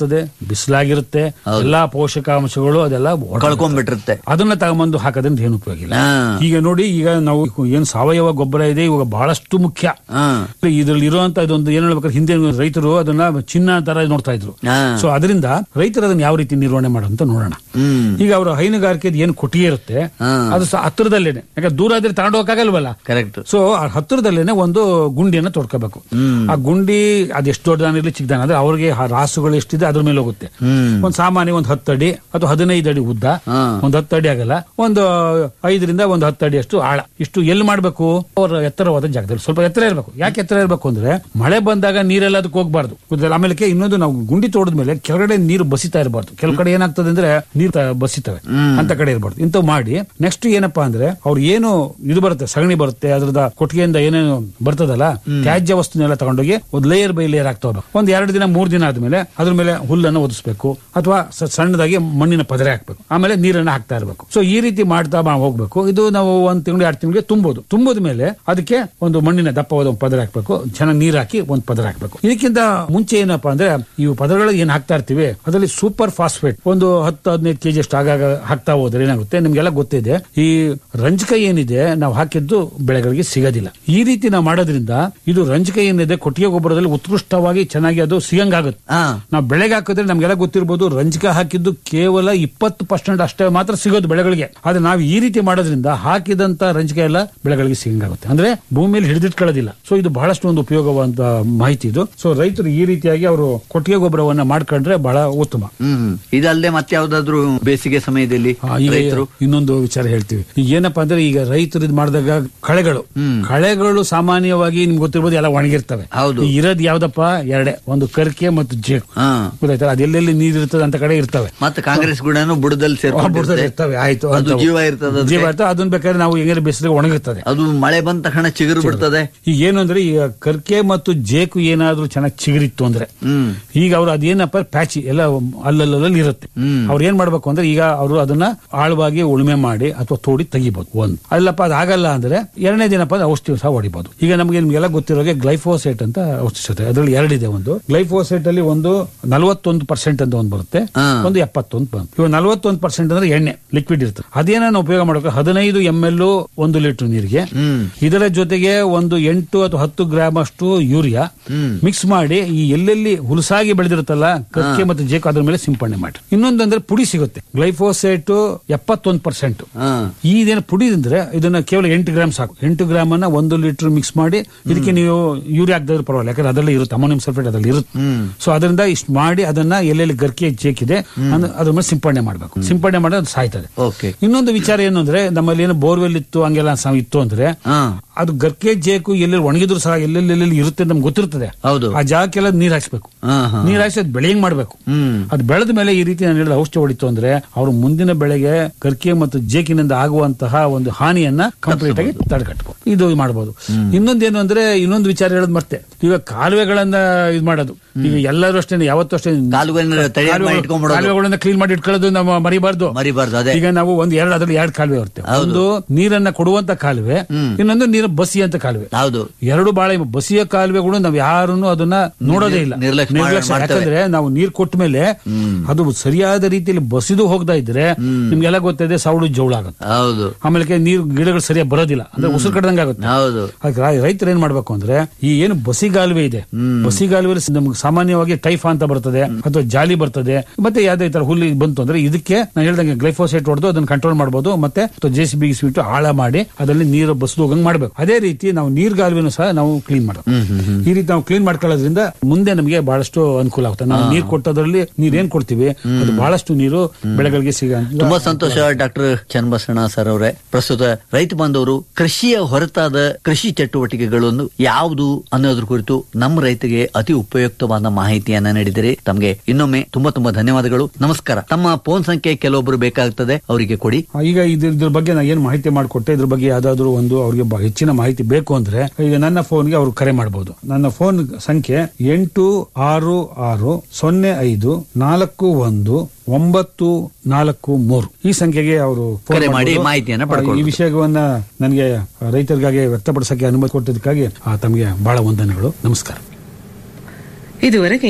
Speaker 1: ಇರ್ತದೆ ಬಿಸಿಲಾಗಿರುತ್ತೆ ಎಲ್ಲಾ ಪೋಷಕಾಂಶಗಳು ಅದೆಲ್ಲ ಹೊರ್ಟೋಗುತ್ತೆ.
Speaker 2: ಕಳ್ಕೊಂಡ್ಬಿಟ್ಟಿರುತ್ತೆ
Speaker 1: ಅದನ್ನ ತಗೊಂಬಂದು ಹಾಕೋದ್ರಿಂದ ಏನು ಉಪಯೋಗ ಇಲ್ಲ
Speaker 2: ಹಾ.
Speaker 1: ಈಗ ನೋಡಿ ಈಗ ನಾವು ಏನ್ ಸಾವಯವ ಗೊಬ್ಬರ ಇದೆ ಇವಾಗ ಬಹಳಷ್ಟು ಮುಖ್ಯ
Speaker 2: ಹಾ.
Speaker 1: ಇದ್ರಲ್ಲಿ ಇರುವಂತ ಇದೊಂದು ಏನ್ ಹೇಳ್ಬೇಕಾದ್ರೆ ಹಿಂದೆ ರೈತರು ಅದನ್ನ ಚಿನ್ನ ತರ ನೋಡ್ತಾ ಇದ್ರು
Speaker 2: ಹಾ.
Speaker 1: ಸೊ ಅದರಿಂದ ರೈತರು ಅದನ್ನ ಯಾವ ರೀತಿ ನಿರ್ವಹಣೆ ಮಾಡೋಂತ ನೋಡೋಣ
Speaker 2: ಹ್ಮ್
Speaker 1: ಈಗ ಅವರ ಹೈನುಗಾರಿಕೆ ಏನು ಕೊಟ್ಟಿಗೆ ಇರುತ್ತೆ
Speaker 2: ಹಾ.
Speaker 1: ಅದು ಸಹ ಹತ್ತಿರದಲ್ಲೇನೆ ಯಾಕಂದ್ರೆ ದೂರ ಆದ್ರೆ ತಗೊಂಡು ಹೋಗಕ್ಕಾಗಲ್ವಲ್ಲ
Speaker 2: ಕರೆಕ್ಟ್
Speaker 1: ಸೊ ಆ ಹತ್ತಿರದಲ್ಲೇನೆ ಒಂದು ಗುಂಡಿಯನ್ನ ತೋಡ್ಕೋಬೇಕು ಆ ಗುಂಡಿ ಅದೆಷ್ಟು ದೊಡ್ಡದಾನಿರ್ಲಿ ಚಿಕ್ಕದಾನ ಅಂದ್ರೆ ಅವ್ರಿಗೆ ಆ ರಾಸುಗಳು ಎಷ್ಟಿದೆ ಅದ್ರ ಮೇಲೆ ಹೋಗುತ್ತೆ
Speaker 2: ಹ್ಮ್
Speaker 1: ಒಂದ್ ಸಾಮಾನ್ಯ ಒಂದ್ ಹತ್ತು ಅಡಿ ಅಥವಾ ಹದಿನೈದು ಅಡಿ ಉದ್ದ
Speaker 2: ಹಾ.
Speaker 1: ಒಂದ್ ಹತ್ತು ಅಡಿ ಆಗಲ್ಲ ಒಂದು ಐದರಿಂದ ಒಂದು ಹತ್ತು ಅಡಿ ಅಷ್ಟು ಆಳ ಇಷ್ಟು ಎಲ್ಲಿ ಮಾಡ್ಬೇಕು ಅವ್ರ ಎತ್ತರವಾದ ಜಾಗದಲ್ಲಿ ಸ್ವಲ್ಪ ಎತ್ತರ ಇರಬೇಕು ಯಾಕೆ ಎತ್ತರ ಇರಬೇಕು ಅಂದ್ರೆ ಮಳೆ ಬಂದಾಗ ನೀರೆಲ್ಲ ಅದಕ್ಕೆ ಹೋಗ್ಬಾರ್ದು ಗೊತ್ತಲ್ಲ? ಆಮೇಲೆ ಇನ್ನೊಂದು ನಾವು ಗುಂಡಿ ತೋಡದ ಮೇಲೆ ಕೆಳಗಡೆ ನೀರು ಬಸಿತಾ ಇರಬಾರ್ದು ಕೆಲವು ಕಡೆ ಏನಾಗ್ತದೆ ಅಂದ್ರೆ ನೀರು ತ- ಬಸಿತವೆ ಅಂತ ಕಡೆ ಇರಬಾರ್ದು ಇಂಥವು ಮಾಡಿ ನೆಕ್ಸ್ಟ್ ಏನಪ್ಪಾ ಅಂದ್ರೆ ಅವ್ರು ಏನು ಇದು ಬರುತ್ತೆ ಸಗಣಿ ಬರುತ್ತೆ ಅದ್ರದ ಕೊಟ್ಟಿಗೆಯಿಂದ ಏನೇನು ಬರ್ತದಲ್ಲ ತ್ಯಾಜ್ಯ ವಸ್ತುನೆಲ್ಲ ತಗೊಂಡೋಗಿ ಒಂದು ಲೇಯರ್ ಬೈ ಲೇಯರ್ ಆಗ್ತಾ ಹೋಗ್ಬೇಕು ಒಂದ್ ಎರಡು ದಿನ ಮೂರ್ ದಿನ ಆದ್ಮೇಲೆ ಅದ್ರ ಮೇಲೆ ಹುಲ್ಲನ್ನು ಒದಿಸ್ಬೇಕು ಅಥವಾ ಸ- ಸಣ್ಣದಾಗಿ ಮಣ್ಣಿನ ಪದರೆ ಹಾಕ್ಬೇಕು ಆಮೇಲೆ ನೀರನ್ನ ಹಾಕ್ತಾ ಇರಬೇಕು ಸೊ ಈ ರೀತಿ ಮಾಡ್ತಾ ಬಾ- ಹೋಗ್ಬೇಕು ಇದು ನಾವು ಒಂದ್ ತಿಂಗಳು ಎರಡು ತಿಂಗಳಿಗೆ ತುಂಬೋದು ತುಂಬೋದ ಮೇಲೆ ಅದಕ್ಕೆ ಒಂದು ಮಣ್ಣಿನ ದಪ್ಪವಾದ ಒಂದು ಪದರ ಹಾಕ್ಬೇಕು ಚೆನ್ನಾಗಿ ನೀರ್ ಹಾಕಿ ಒಂದು ಪದರ ಹಾಕ್ಬೇಕು ಇದಕ್ಕಿಂತ ಮುಂಚೆ ಏನಪ್ಪಾ ಅಂದ್ರೆ ಈ ಪದರಗಳು ಏನ್ ಹಾಕ್ತಾ ಇರ್ತೀವಿ ಅದರಲ್ಲಿ ಸೂಪರ್ ಫಾಸ್ಫೇಟ್ ಒಂದು ಹತ್ತು ಹದಿನೈದು ಕೆಜಿ ಅಷ್ಟು ಆಗಾಗ ಹಾಕ್ತಾ ಹೋದ್ರೆ ಏನಾಗುತ್ತೆ ನಿಮ್ಗೆಲ್ಲ ಗೊತ್ತಿದೆ ಈ ರಂಜಕ ಏನಿದೆ ನಾವು ಹಾಕಿದ್ದು ಬೆಳೆಗಳಿಗೆ ಸಿಗೋದಿಲ್ಲ ಈ ರೀತಿ ನಾವು ಮಾಡೋದ್ರಿಂದ ಇದು ರಂಜಕ ಏನಿದೆ ಕೊಟ್ಟಿಗೆ ಗೊಬ್ಬರದಲ್ಲಿ ಉತ್ಕೃಷ್ಟವಾಗಿ ಚೆನ್ನಾಗಿ ಅದು ಸಿಗಂಗಾಗುತ್ತೆ
Speaker 2: ಹಾ
Speaker 1: ನಾವು ಬೆಳೆಗೆ ಹಾಕಿದ್ರೆ ನಮ್ಗೆಲ್ಲ ಗೊತ್ತಿರ್ಬೋದು ರಂಜಕ ಹಾಕಿದ್ದು ಕೇವಲ ಇಪ್ಪತ್ತು ಪರ್ಸೆಂಟ್ ಅಷ್ಟೇ ಮಾತ್ರ ಸಿಗೋದು ಬೆಳೆಗಳಿಗೆ ಆದ್ರೆ ನಾವು ಈ ರೀತಿ ಮಾಡೋದ್ರಿಂದ ಹಾಕಿದಂತ ರಂಜಕ ಎಲ್ಲ ಬೆಳೆಗಳಿಗೆ ಸಿಗಂಗಾಗುತ್ತೆ ಅಂದ್ರೆ ಭೂಮಿಯಲ್ಲಿ ಹಿಡಿದಿಟ್ಕೊಳ್ಳೋದಿಲ್ಲ ಸೊ ಇದು ಬಹಳಷ್ಟು ಒಂದು ಉಪಯೋಗವಂತ ಮಾಹಿತಿ ಇದು ಸೊ ರೈತರು ಈ ರೀತಿಯಾಗಿ ಅವರು ಕೊಟ್ಟಿಗೆ ಗೊಬ್ಬರವನ್ನ ಮಾಡ್ಕೊಂಡ್ರೆ ಬಹಳ ಉತ್ತಮ
Speaker 2: ಹ್ಮ್ ಇದಲ್ಲದೆ ಮತ್ತೆ ಯಾವ್ದಾದ್ರು ಬೇಸಿಗೆ ಸಮಯದಲ್ಲಿ
Speaker 1: ಆ, ಈಗ
Speaker 2: ರೈತರು
Speaker 1: ಇನ್ನೊಂದು ವಿಚಾರ ಹೇಳ್ತೀವಿ ಈಗ ಏನಪ್ಪಾ ಅಂದ್ರೆ ಈಗ ರೈತರು ಇದು ಮಾಡಿದಾಗ ಕಳೆಗಳು ಕಳೆಗಳು ಸಾಮಾನ್ಯವಾಗಿ ನಿಮ್ಗೆ ಗೊತ್ತಿರ್ಬೋದು ಎಲ್ಲ ಒಣಗಿರ್ತವೆ
Speaker 2: ಹೌದು.
Speaker 1: ಈಗ ಇರೋದು ಯಾವ್ದಪ್ಪ ಎರಡೇ ಒಂದು ಕರ್ಕೆ ಮತ್ತು ಜೇಕು
Speaker 2: ಹಾ
Speaker 1: ಗೊತ್ತಾಯ್ತಾ ಅದೆಲ್ಲೆಲ್ಲಿ ನೀರು ಇರ್ತದೆ ಅಂತ ಕಡೆ ಇರ್ತವೆ
Speaker 2: ಮತ್ತೆ ಕಾಂಗ್ರೆಸ್ ಗುಡನು ಬುಡದಲ್ಲಿ
Speaker 1: ಆ ಬುಡದಲ್ಲಿ
Speaker 2: ಸೇರ್ಕೊಂಡಿರುತ್ತೆ
Speaker 1: ಇರ್ತವೆ ಆಯ್ತು
Speaker 2: ಅದು
Speaker 1: ಅಂತವು.
Speaker 2: ಜೀವ ಇರ್ತದೆ ಅದಕ್ಕೆ.
Speaker 1: ಜೀವ ಇರ್ತದೆ ಅದನ್ನ ಬೇಕಾದ್ರೆ ನಾವು ಹೆಂಗಾರೆ ಬಿಸಿಲಿಗೆ ಒಣಗಿರ್ತದೆ
Speaker 2: ಅದು ಮಳೆ ಬಂದ ತಕ್ಷಣ ಚಿಗುರು ಬಿಡ್ತದೆ
Speaker 1: ಈಗ ಏನು ಅಂದ್ರೆ ಈಗ ಕರ್ಕೆ ಮತ್ತು ಜೇಕು ಏನಾದ್ರೂ ಚೆನ್ನಾಗಿ ಚಿಗುರಿತ್ತು ಅಂದ್ರೆ
Speaker 2: ಹ್ಮ್
Speaker 1: ಈಗ ಅವ್ರು ಅದೇನಪ್ಪ ಪ್ಯಾಚಿ ಎಲ್ಲ ಅಲ್ಲಲ್ಲಲ್ಲಿ ಇರುತ್ತೆ
Speaker 2: ಹ್ಮ್.
Speaker 1: ಅವ್ರು ಏನ್ ಮಾಡ್ಬೇಕು ಅಂದ್ರೆ ಈಗ ಅವರು ಅದನ್ನ ಆಳವಾಗಿ ಉಳುಮೆ ಮಾಡಿ ಅಥವಾ ತೋಡಿ ತೆಗಿಬಹುದು ಒಂದು ಅಲ್ಲಪ್ಪ ಅದಾಗಲ್ಲ ಅಂದ್ರೆ ಎರಡನೇ ದಿನಪ್ಪ ಅಂದ್ರೆ ಔಷಧಿ ಸಹ ಹೊಡಿಬಹುದು ಈಗ ನಮಗೆ ನಿಮ್ಗೆಲ್ಲ ಗೊತ್ತಿರೋಗೆ ಗ್ಲೈಫೋಸೇಟ್ ಅಂತ ಔಷಧಿ ಸಿಗುತ್ತೆ ಅದರಲ್ಲಿ ಎರಡಿದೆ ಒಂದು ಗ್ಲೈಫೋಸೇಟ್ ಅಲ್ಲಿ ಒಂದು ನಲವತ್ತೊಂದು ಪರ್ಸೆಂಟ್ ಅಂತ ಒಂದು ಬರುತ್ತೆ
Speaker 2: ಹಾ.
Speaker 1: ಒಂದು ಎಪ್ಪತ್ತೊಂದು ಬಂತು ಇವಾಗ ನಲವತ್ತೊಂದು ಪರ್ಸೆಂಟ್ ಅಂದ್ರೆ ಎಣ್ಣೆ ಲಿಕ್ವಿಡ್ ಇರ್ತದೆ ಅದೇನ ಉಪಯೋಗ ಮಾಡಬೇಕು ಹದಿನೈದು ಎಂ ಎಲ್ ಒಂದು ಲೀಟರ್ ನೀರಿಗೆ
Speaker 2: ಹ್ಮ್
Speaker 1: ಇದರ ಜೊತೆಗೆ ಒಂದು ಎಂಟು ಅಥವಾ ಹತ್ತು ಗ್ರಾಮ್ ಅಷ್ಟು ಯೂರಿಯಾ
Speaker 2: ಹ್ಮ್.
Speaker 1: ಮಿಕ್ಸ್ ಮಾಡಿ ಈ ಎಲ್ಲೆಲ್ಲಿ ಹುಲಸಾಗಿ ಬೆಳೆದಿರುತ್ತಲ್ಲ ಕಕ್ಕೆ ಮತ್ತು ಜೇಕು ಅದ್ರ ಮೇಲೆ ಸಿಂಪಡಣೆ ಮಾಡಿ ಇನ್ನೊಂದಂದ್ರೆ ಪುಡಿ ಸಿಗುತ್ತೆ ಗ್ಲೈಫೋಸೇಟ್ ಎಪ್ಪತ್ತೊಂದು ಪರ್ಸೆಂಟ್
Speaker 2: ಹಾ
Speaker 1: ಈ ಇದೇನು ಪುಡಿ ಅಂದ್ರೆ ಇದನ್ನ ಕೇವಲ ಎಂಟು ಗ್ರಾಮ್ ಸಾಕು ಎಂಟು ಗ್ರಾಮ್ ಅನ್ನ ಒಂದು ಲೀಟರ್ ಮಿಕ್ಸ್ ಮಾಡಿ ಇದಕ್ಕೆ ನೀವು ಯೂರಿಯಾ ಹಾಕಿದ್ರೆ ಪರವಾಗಿಲ್ಲ ಯಾಕಂದ್ರೆ ಅದರಲ್ಲಿ ಇರುತ್ತೆ ಅಮೋನಿಯಂ ಸಲ್ಫೇಟ್ ಅದರಲ್ಲಿ ಇರುತ್ತೆ
Speaker 2: ಹ್ಮ್
Speaker 1: ಸೊ ಅದರಿಂದ ಇಷ್ಟು ಮಾಡಿ ಅದನ್ನ ಎಲ್ಲೆಲ್ಲಿ ಗರ್ಕೆ ಜೇಕಿದೆ ಅನ್ನ- ಅದ್ರ ಮೇಲೆ ಸಿಂಪಡಣೆ ಮಾಡಬೇಕು ಸಿಂಪಡಣೆ ಮಾಡಿ ಅದು ಸಾಯ್ತದೆ
Speaker 2: ಓಕೆ
Speaker 1: ಇನ್ನೊಂದು ವಿಚಾರ ಏನು ಅಂದ್ರೆ ನಮ್ಮಲ್ಲಿ ಏನು ಬೋರ್ವೆಲ್ ಇತ್ತು ಹಂಗೆಲ್ಲ ಸ- ಇತ್ತು ಅಂದ್ರೆ
Speaker 2: ಹಾ
Speaker 1: ಅದು ಗರ್ಕೆ ಜೇಕು ಎಲ್ಲೆಲ್ಲಿ ಒಣಗಿದ್ರು ಸಹ ಎಲ್ಲೆಲ್ಲಿ ಎಲ್ಲೆಲ್ಲಿ ಇರುತ್ತೆ ನಮ್ಗೆ ಗೊತ್ತಿರ್ತದೆ
Speaker 2: ಹೌದು
Speaker 1: ಆ ಜಾಗಕ್ಕೆಲ್ಲ ನೀರ್ ಹಾಕ್ಸ್ಬೇಕು
Speaker 2: ಹಾ ಹಾ
Speaker 1: ನೀರ್ ಹಾಕ್ಸಿ ಅದು ಬೆಳೆಯಂಗ್ ಮಾಡ್ಬೇಕು
Speaker 2: ಹ್ಮ್
Speaker 1: ಅದು ಬೆಳೆದ ಮೇಲೆ ಈ ರೀತಿ ನಾನು ಹೇಳಿದ ಔಷಧಿ ಹೊಡಿತು ಅಂದ್ರೆ ಅವರು ಮುಂದಿನ ಬೆಳೆಗೆ ಕರ್ಕೆ ಮತ್ತು ಜೇಕಿನಿಂದ ಆಗುವಂತಹ ಒಂದು ಹಾನಿಯನ್ನ ಕಂಪ್ಲೀಟ್ ಆಗಿ ತಡೆಗಟ್ಟಬಹುದು ಇದು ಮಾಡಬಹುದು ಇನ್ನೊಂದೇನು ಅಂದ್ರೆ ಇನ್ನೊಂದು ವಿಚಾರ ಹೇಳೋದು ಮತ್ತೆ ಈಗ ಕಾಲುವೆಗಳನ್ನ ಇದು ಮಾಡೋದು ಈಗ ಎಲ್ಲರೂ ಅಷ್ಟೇ ಯಾವತ್ತೂ ಅಷ್ಟೇ
Speaker 2: ಕಾಲುವೆನ ತಡೆಯಾಗಿ ಮಾಡಿ ಇಟ್ಕೊಂಡ್ಬಿಡೋದು.
Speaker 1: ಕಾಲುವೆಗಳನ್ನ ಕ್ಲೀನ್ ಮಾಡಿ ಇಟ್ಕೊಳ್ಳೋದು ನಮ್ಮ ಮರಿಬಾರ್ದು
Speaker 2: ಮರಿಬಾರ್ದು ಅದೇ
Speaker 1: ಈಗ ನಾವು ಒಂದು ಎರಡು ಅದ್ರಲ್ಲಿ ಎರಡು ಕಾಲುವೆ ಇರುತ್ತೆ
Speaker 2: ಹೌದು.
Speaker 1: ಒಂದು ನೀರನ್ನ ಕೊಡುವಂತ ಕಾಲುವೆ ಇನ್ನೊಂದು ನೀರು ಬಸಿಯಂತ ಕಾಲುವೆ
Speaker 2: ಹೌದು
Speaker 1: ಎರಡು ಬಾಳ ಬಸಿಯ ಕಾಲುವೆಗಳು ನಾವ್ ಯಾರನ್ನು ಅದನ್ನ ನೋಡೋದೇ ಇಲ್ಲ
Speaker 2: ನಿರ್ಲಕ್ಷ್ಯ ಮಾಡ್-
Speaker 1: ನಿರ್ಲಕ್ಷ್ಯ
Speaker 2: ಮಾಡ್ತೇವೆ.
Speaker 1: ಯಾಕಂದ್ರೆ ನಾವು ನೀರ್ ಕೊಟ್ಟ ಮೇಲೆ ಅದು ಸರಿಯಾದ ರೀತಿಯಲ್ಲಿ ಬಸಿದು ಹೋಗ್ತಾ ಇದ್ರೆ ನಿಮ್ಗೆಲ್ಲ ಗೊತ್ತಿದೆ ಸೌಡು ಜೌಳ ಆಗುತ್ತೆ
Speaker 2: ಹೌದು
Speaker 1: ಆಮೇಲೆ ನೀರು ಗಿಡಗಳು ಸರಿಯಾಗಿ ಬರೋದಿಲ್ಲ ಅಂದ್ರೆ ಉಸಿರು ಕಟ್ಟದಂಗ ಆಗುತ್ತೆ
Speaker 2: ಹೌದು
Speaker 1: ಅದಕ್ಕೆ ರೈ- ರೈತರು ಏನ್ ಮಾಡ್ಬೇಕು ಅಂದ್ರೆ ಈ ಏನು ಬಸಿಗಾಲುವೆ ಇದೆ ಬಸಿಗಾಲುವೆ ನಮ್ಗೆ ಸಾಮಾನ್ಯವಾಗಿ ಟೈಫಾ ಅಂತ ಬರ್ತದೆ ಅಥವಾ ಜಾಲಿ ಬರ್ತದೆ ಮತ್ತೆ ಯಾವ್ದೇ ತರ ಹುಲ್ಲು ಬಂತು ಅಂದ್ರೆ ಇದಕ್ಕೆ ನಾನು ಹೇಳ್ದಂಗೆ ಗ್ಲೈಫೋಸೇಟ್ ಹೊಡೆದು ಅದನ್ನ ಕಂಟ್ರೋಲ್ ಮಾಡಬಹುದು ಮತ್ತೆ ಜೆ ಸಿ ಬಿಗಿಸಿ ಬಿಟ್ಟು ಆಳ ಮಾಡಿ ಅದರಲ್ಲಿ ನೀರು ಬಸ್ದು ಹೋಗಂಗ್ ಮಾಡ್ಬೇಕು ಅದೇ ರೀತಿ ನಾವು ನೀರ್ಗಾಲುವೆನೂ ಸಹ ನಾವು ಕ್ಲೀನ್ ಮಾಡಬೇಕು ಈ ರೀತಿ ನಾವು ಕ್ಲೀನ್ ಮಾಡ್ಕೊಳ್ಳೋದ್ರಿಂದ ಮುಂದೆ ನಮಗೆ ಬಹಳಷ್ಟು ಅನುಕೂಲ ಆಗುತ್ತೆ ನಾವು ನೀರ್ ಕೊಟ್ಟದ್ರಲ್ಲಿ ನೀರ್ ಏನ್ ಕೊಡ್ತೀವಿ ಅದು ಬಹಳಷ್ಟು ನೀರು ಬೆಳೆಗಳಿಗೆ ಸಿಗ
Speaker 2: ತುಂಬಾ ಸಂತೋಷ ಡಾಕ್ಟರ್ ಚನ್ನಬಸಣ್ಣ ಸರ್ ಅವರೇ ಪ್ರಸ್ತುತ ರೈತ ಬಾಂಧವರು ಕೃಷಿಯ ಹೊರತಾದ ಕೃಷಿ ಚಟುವಟಿಕೆಗಳನ್ನು ಯಾವುದು ಅನ್ನೋದ್ರ ಕುರಿತು ನಮ್ಮ ರೈತರಿಗೆ ಅತಿ ಉಪಯುಕ್ತವಾದ ಮಾಹಿತಿಯನ್ನ ನೀಡಿದಿರಿ ತಮಗೆ ಇನ್ನೊಮ್ಮೆ ತುಂಬಾ ತುಂಬಾ ಧನ್ಯವಾದಗಳು ನಮಸ್ಕಾರ ತಮ್ಮ ಫೋನ್ ಸಂಖ್ಯೆ ಕೆಲವೊಬ್ಬರು ಬೇಕಾಗ್ತದೆ ಅವರಿಗೆ ಕೊಡಿ
Speaker 1: ಆ, ಈಗ ಇದ್ರ ಇದ್ರ ಬಗ್ಗೆ ನಾನು ಏನ್ ಮಾಹಿತಿ ಮಾಡಿಕೊಟ್ಟೆ ಇದ್ರ ಬಗ್ಗೆ ಯಾವ್ದಾದ್ರು ಒಂದು ಅವ್ರಿಗೆ ಬ- ಹೆಚ್ಚಿನ ಮಾಹಿತಿ ಬೇಕು ಅಂದ್ರೆ ಈಗ ನನ್ನ ಫೋನ್ಗೆ ಅವ್ರು ಕರೆ ಮಾಡಬಹುದು ನನ್ನ ಫೋನ್ ಸಂಖ್ಯೆ ಎಂಟು ಆರು ಆರು ಸೊನ್ನೆ ಐದು ನಾಲ್ಕು ಒಂದು ಒಂಬತ್ತು ನಾಲ್ಕು ಮೂರು ಈ ಸಂಖ್ಯೆಗೆ ಅವರು ಫೋನ್
Speaker 2: ಕರೆ ಮಾಡಿ
Speaker 1: ಮಾಡ್ಬೋದು.
Speaker 2: ಮಾಹಿತಿಯನ್ನ
Speaker 1: ಆ,
Speaker 2: ಪಡ್ಕೊಳ್ಬೋದು.
Speaker 1: ಈ ವಿಷಯವನ್ನ ನನಗೆ ರೈತರಿಗಾಗಿ ವ್ಯಕ್ತಪಡಿಸಕ್ಕೆ ಅನುಮತಿ ಕೊಟ್ಟಿದ್ದಕ್ಕಾಗಿ ಆ, ತಮಗೆ ಬಹಳ ವಂದನೆಗಳು ನಮಸ್ಕಾರ
Speaker 3: ಇದುವರೆಗೆ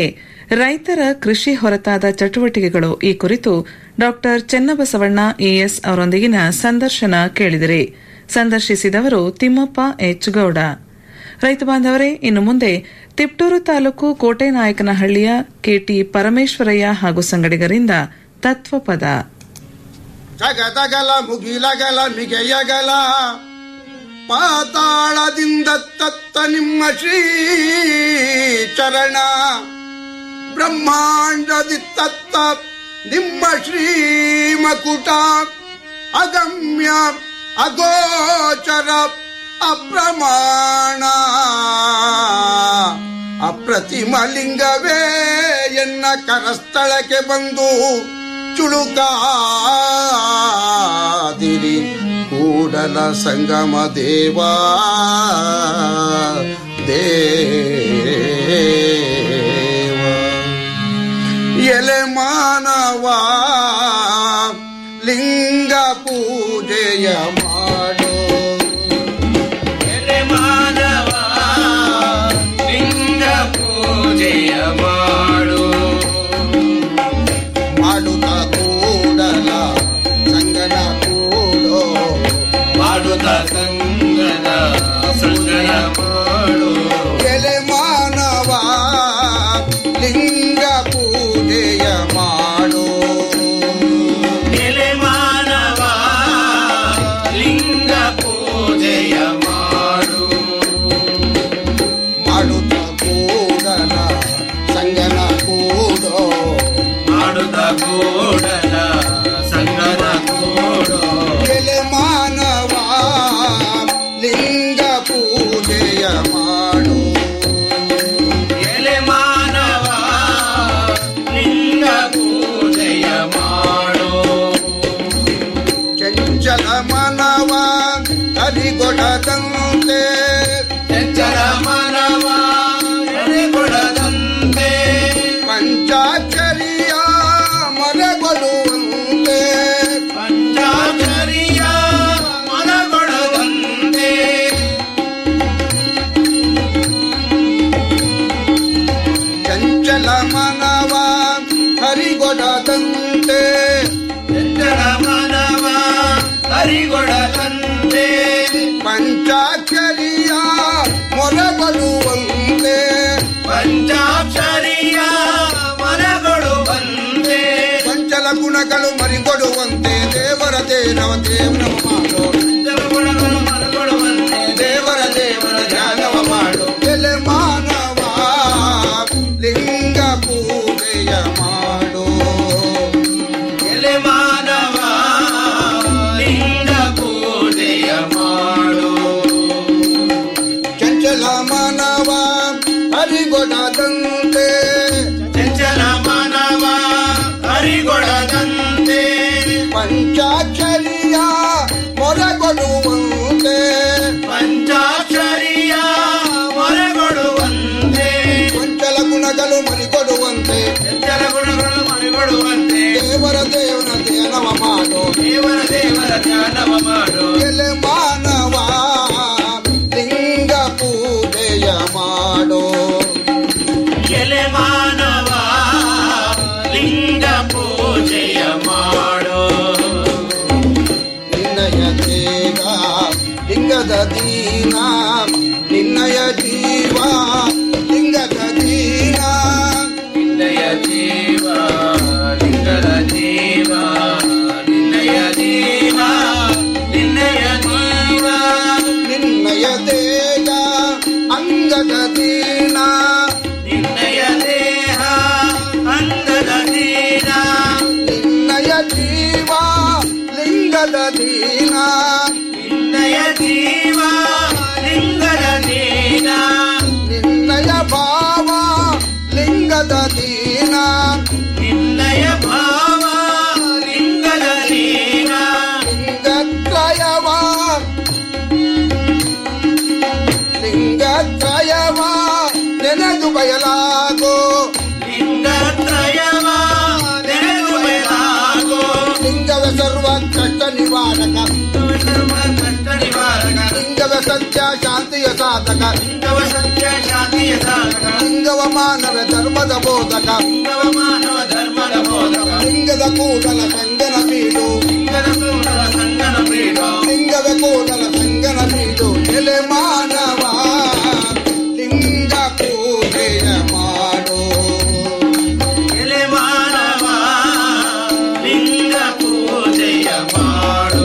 Speaker 3: ರೈತರ ಕೃಷಿ ಹೊರತಾದ ಚಟುವಟಿಕೆಗಳು ಈ ಕುರಿತು ಡಾಕ್ಟರ್ ಚೆನ್ನಬಸವಣ್ಣ ಎಎಸ್ ಅವರೊಂದಿಗಿನ ಸಂದರ್ಶನ ಕೇಳಿದಿರಿ ಸಂದರ್ಶಿಸಿದವರು ತಿಮ್ಮಪ್ಪ ಎಚ್ ಗೌಡ ರೈತ ಬಾಂಧವರೇ ಇನ್ನು ಮುಂದೆ ತಿಪ್ಟೂರು ತಾಲೂಕು ಕೋಟೆನಾಯಕನಹಳ್ಳಿಯ ಕೆಟಿ ಪರಮೇಶ್ವರಯ್ಯ ಹಾಗೂ ಸಂಗಡಿಗರಿಂದ ತತ್ವಪದ
Speaker 4: ಜಗದಗಲ ಮುಗಿಲಗಲ ಮಿಗೆಯಗಲ ಪಾತಾಳದಿಂದ ತತ್ತ ನಿಮ್ಮ ಶ್ರೀ ಚರಣ ಬ್ರಹ್ಮಾಂಡದಿ ತತ್ತ ನಿಮ್ಮ ಶ್ರೀ ಮಕುಟ ಅಗಮ್ಯ ಅಗೋಚರ ಅಪ್ರಮಾಣ ಅಪ್ರತಿಮ ಲಿಂಗವೇ ಎನ್ನ ಕರಸ್ಥಳಕ್ಕೆ ಬಂದು ಚುಳುಕಾದಿರಿ ಕೂಡಲ ಸಂಗಮ ದೇವಾ ದೇವ ಎಲೆ ಮಾನವ ಲಿಂಗ ಪೂಜೆಯ ಮಾಡೋ
Speaker 5: ಎಲೆ ಮಾನವ ಲಿಂಗ ಪೂಜೆಯ ಮಾಡು
Speaker 4: ಮಾಡುತ್ತ ಕೂಡಲ ಸಂಗನ ಕೂಡೋ
Speaker 5: ಮಾಡುತ್ತ ಸಂಗದ ಸಂಗನ ಮಾಡು
Speaker 4: ಎಲೆ ಮಾನವ ಲಿಂಗ ಪೂಜೆಯ ಮಾಡೋ
Speaker 5: ಎಲೆ ಮಾನವ ಲಿಂಗ ಪೂಜೆಯ ಮಾಡು
Speaker 4: ಮಾಡುತ್ತ ಕೂಡಲ ಸಂಗನ ಕೂಡೋ
Speaker 5: ಮಾಡುತ್ತ ಕೂಡಲ ಸಂಗನ ಕೂಡು
Speaker 4: ಎಲೆ ಮಾನವ ಲಿಂಗ ಪೂಜೆಯ ಮಾಡು
Speaker 5: ಎಲೆ ಮಾನವ ಲಿಂಗ ಪೂಜೆಯ ಮಾಡು
Speaker 4: ಚಂಚಲ ಮನವ ಹರಿಗೊಡದಂತೆ
Speaker 5: ಎಚ್ಚರ ಮನವ ಎಡೆಗೊಡದಂತೆ
Speaker 4: ಪಂಚಾಕ್ಷರಿಯ ಮರಗೊಡುವಂತೆ
Speaker 5: ಪಂಚಾಕ್ಷರಿಯ ಮನಗೊಡದಂತೆ
Speaker 4: ಚಂಚಲ ಮನವ ಹರಿಗೊಡದಂತೆ
Speaker 5: ಎಚ್ಚರ ಮನವ ಹರಿಗೊಡದಂತೆ
Speaker 4: ಪಂಚಾಕ್ಷರಿಯ ಮೊರಗೊಡುವಂತೆ
Speaker 5: ಪಂಚಾಕ್ಷರಿಯ ಮನಗೊಡುವಂತೆ
Speaker 4: ಚಂಚಲ ಗುಣಗಳು ಮರಿಗೊಡುವಂತೆ ದೇವರ ದೇನವ ದೇವನವ ಮಾಡೋ
Speaker 5: ಗುಣಗಳು ಮನಗೊಡುವಂತೆ
Speaker 4: ದೇವರ ದೇವರ ಧ್ಯಾನವ ಮಾಡು ಎಲೆ ಮಾನವ ಲಿಂಗ ಪೂಜೆಯ ಮಾಡು
Speaker 5: ಎಲೆ ಮಾನವ ಲಿಂಗ ಪೂಜೆಯ ಮಾಡು
Speaker 4: ಚಂಚಲ ಮಾನವ ಹರಿಗೊಡದಂತೆ
Speaker 5: ಚಂಚಲ ಮಾನವ ಹರಿಗೊಡದಂತೆ
Speaker 4: ಪಂಚಾಕ್ಷರಿಯ ಮೊರಗೊಡುವಂತೆ
Speaker 5: ಪಂಚಾಕ್ಷರಿಯ ಮೊರೆಗೊಡುವಂತೆ
Speaker 4: ಚಂಚಲ ಗುಣಗಳು ಮರಿಗೊಡುವಂತೆ
Speaker 5: ಚಂಚಲ ಗುಣಗಳು ಮರೆಗೊಡುವಂತೆ
Speaker 4: ದೇವರ ದೇವನ ಧ್ಯಾನವ ಮಾಡು
Speaker 5: ದೇವರ ದೇವರ ಧ್ಯಾನವ ಮಾಡು
Speaker 4: ಎಲೆ ಮಾನವ ಲಿಂಗ ಪೂಜೆಯ ಮಾಡು
Speaker 5: ಎಲೆ ಮಾನವ ಲಿಂಗ ಪೂಜೆಯ ಮಾಡು
Speaker 4: ನಿನ್ನಯ ದೇವ ಲಿಂಗದ ದೀನ ನಿನ್ನಯ ಜೀವ ಲಿಂಗದ ದೀನ
Speaker 5: ನಿನ್ನಯ ಜೀವ ಲಿಂಗದ ಜೀವ ನಿನ್ನಯ ಜೀವ ನಿನ್ನಯ ಜೀವ
Speaker 4: ನಿನ್ನಯ ದೇಹ ಅಂಗದ ದೀನ
Speaker 5: ನಿನ್ನಯ ದೇಹ ಅಂಗದ ದೀನ
Speaker 4: ನಿನ್ನಯ ಜೀವ ಲಿಂಗದ ದೀನ
Speaker 5: ನಿನ್ನಯ ಜೀವ ಲಿಂಗದ ದೀನ
Speaker 4: ನಿನ್ನಯ ಭಾವ ಲಿಂಗದ ದೀನ
Speaker 5: ನಿನ್ನಯ ಭಾವ ಲಿಂಗದ ದೀನ
Speaker 4: ಲಿಂಗತ್ರಯವ ಲಿಂಗತ್ರಯವ ನೆನೆದು ಬಯಲಾಗೋ
Speaker 5: ಲಿಂಗತ್ರಯವ ನೆನೆದು ಬೆಳಗೋ
Speaker 4: ಲಿಂಗವೇ ಸರ್ವ ಕಷ್ಟ ನಿವಾರಕ
Speaker 5: ಸರ್ವ ಕಷ್ಟ ನಿವಾರಕ
Speaker 4: ಲಿಂಗವೇ ಸತ್ಯ ಶಾಂತಿಯ ಸಾಧಕ
Speaker 5: ಲಿಂಗವ ಸತ್ಯ ಶಾಂತಿಯ ಸಾಧಕ
Speaker 4: ಲಿಂಗ ಲಿಂಗವ ಮಾನವ ಧರ್ಮದ ಬೋಧಕ
Speaker 5: ಲಿಂಗವ ಮಾನವ ಧರ್ಮದ ಬೋಧಕ
Speaker 4: ಲಿಂಗದ ಕೂಡಲ ಸಂಗನ ಬೀಡು
Speaker 5: ಲಿಂಗದ ಸೂಡಲ ಸಂಗನ ಪೀಠ
Speaker 4: ಲಿಂಗದ ಕೂಡಲ ಸಂಗನ ಬೀಡು ಎಲೆ ಮಾನವ ಲಿಂಗ ಪೂಜೆಯ ಮಾಡು
Speaker 5: ಎಲೆ ಮಾನವ ಲಿಂಗ ಪೂಜೆಯ ಮಾಡು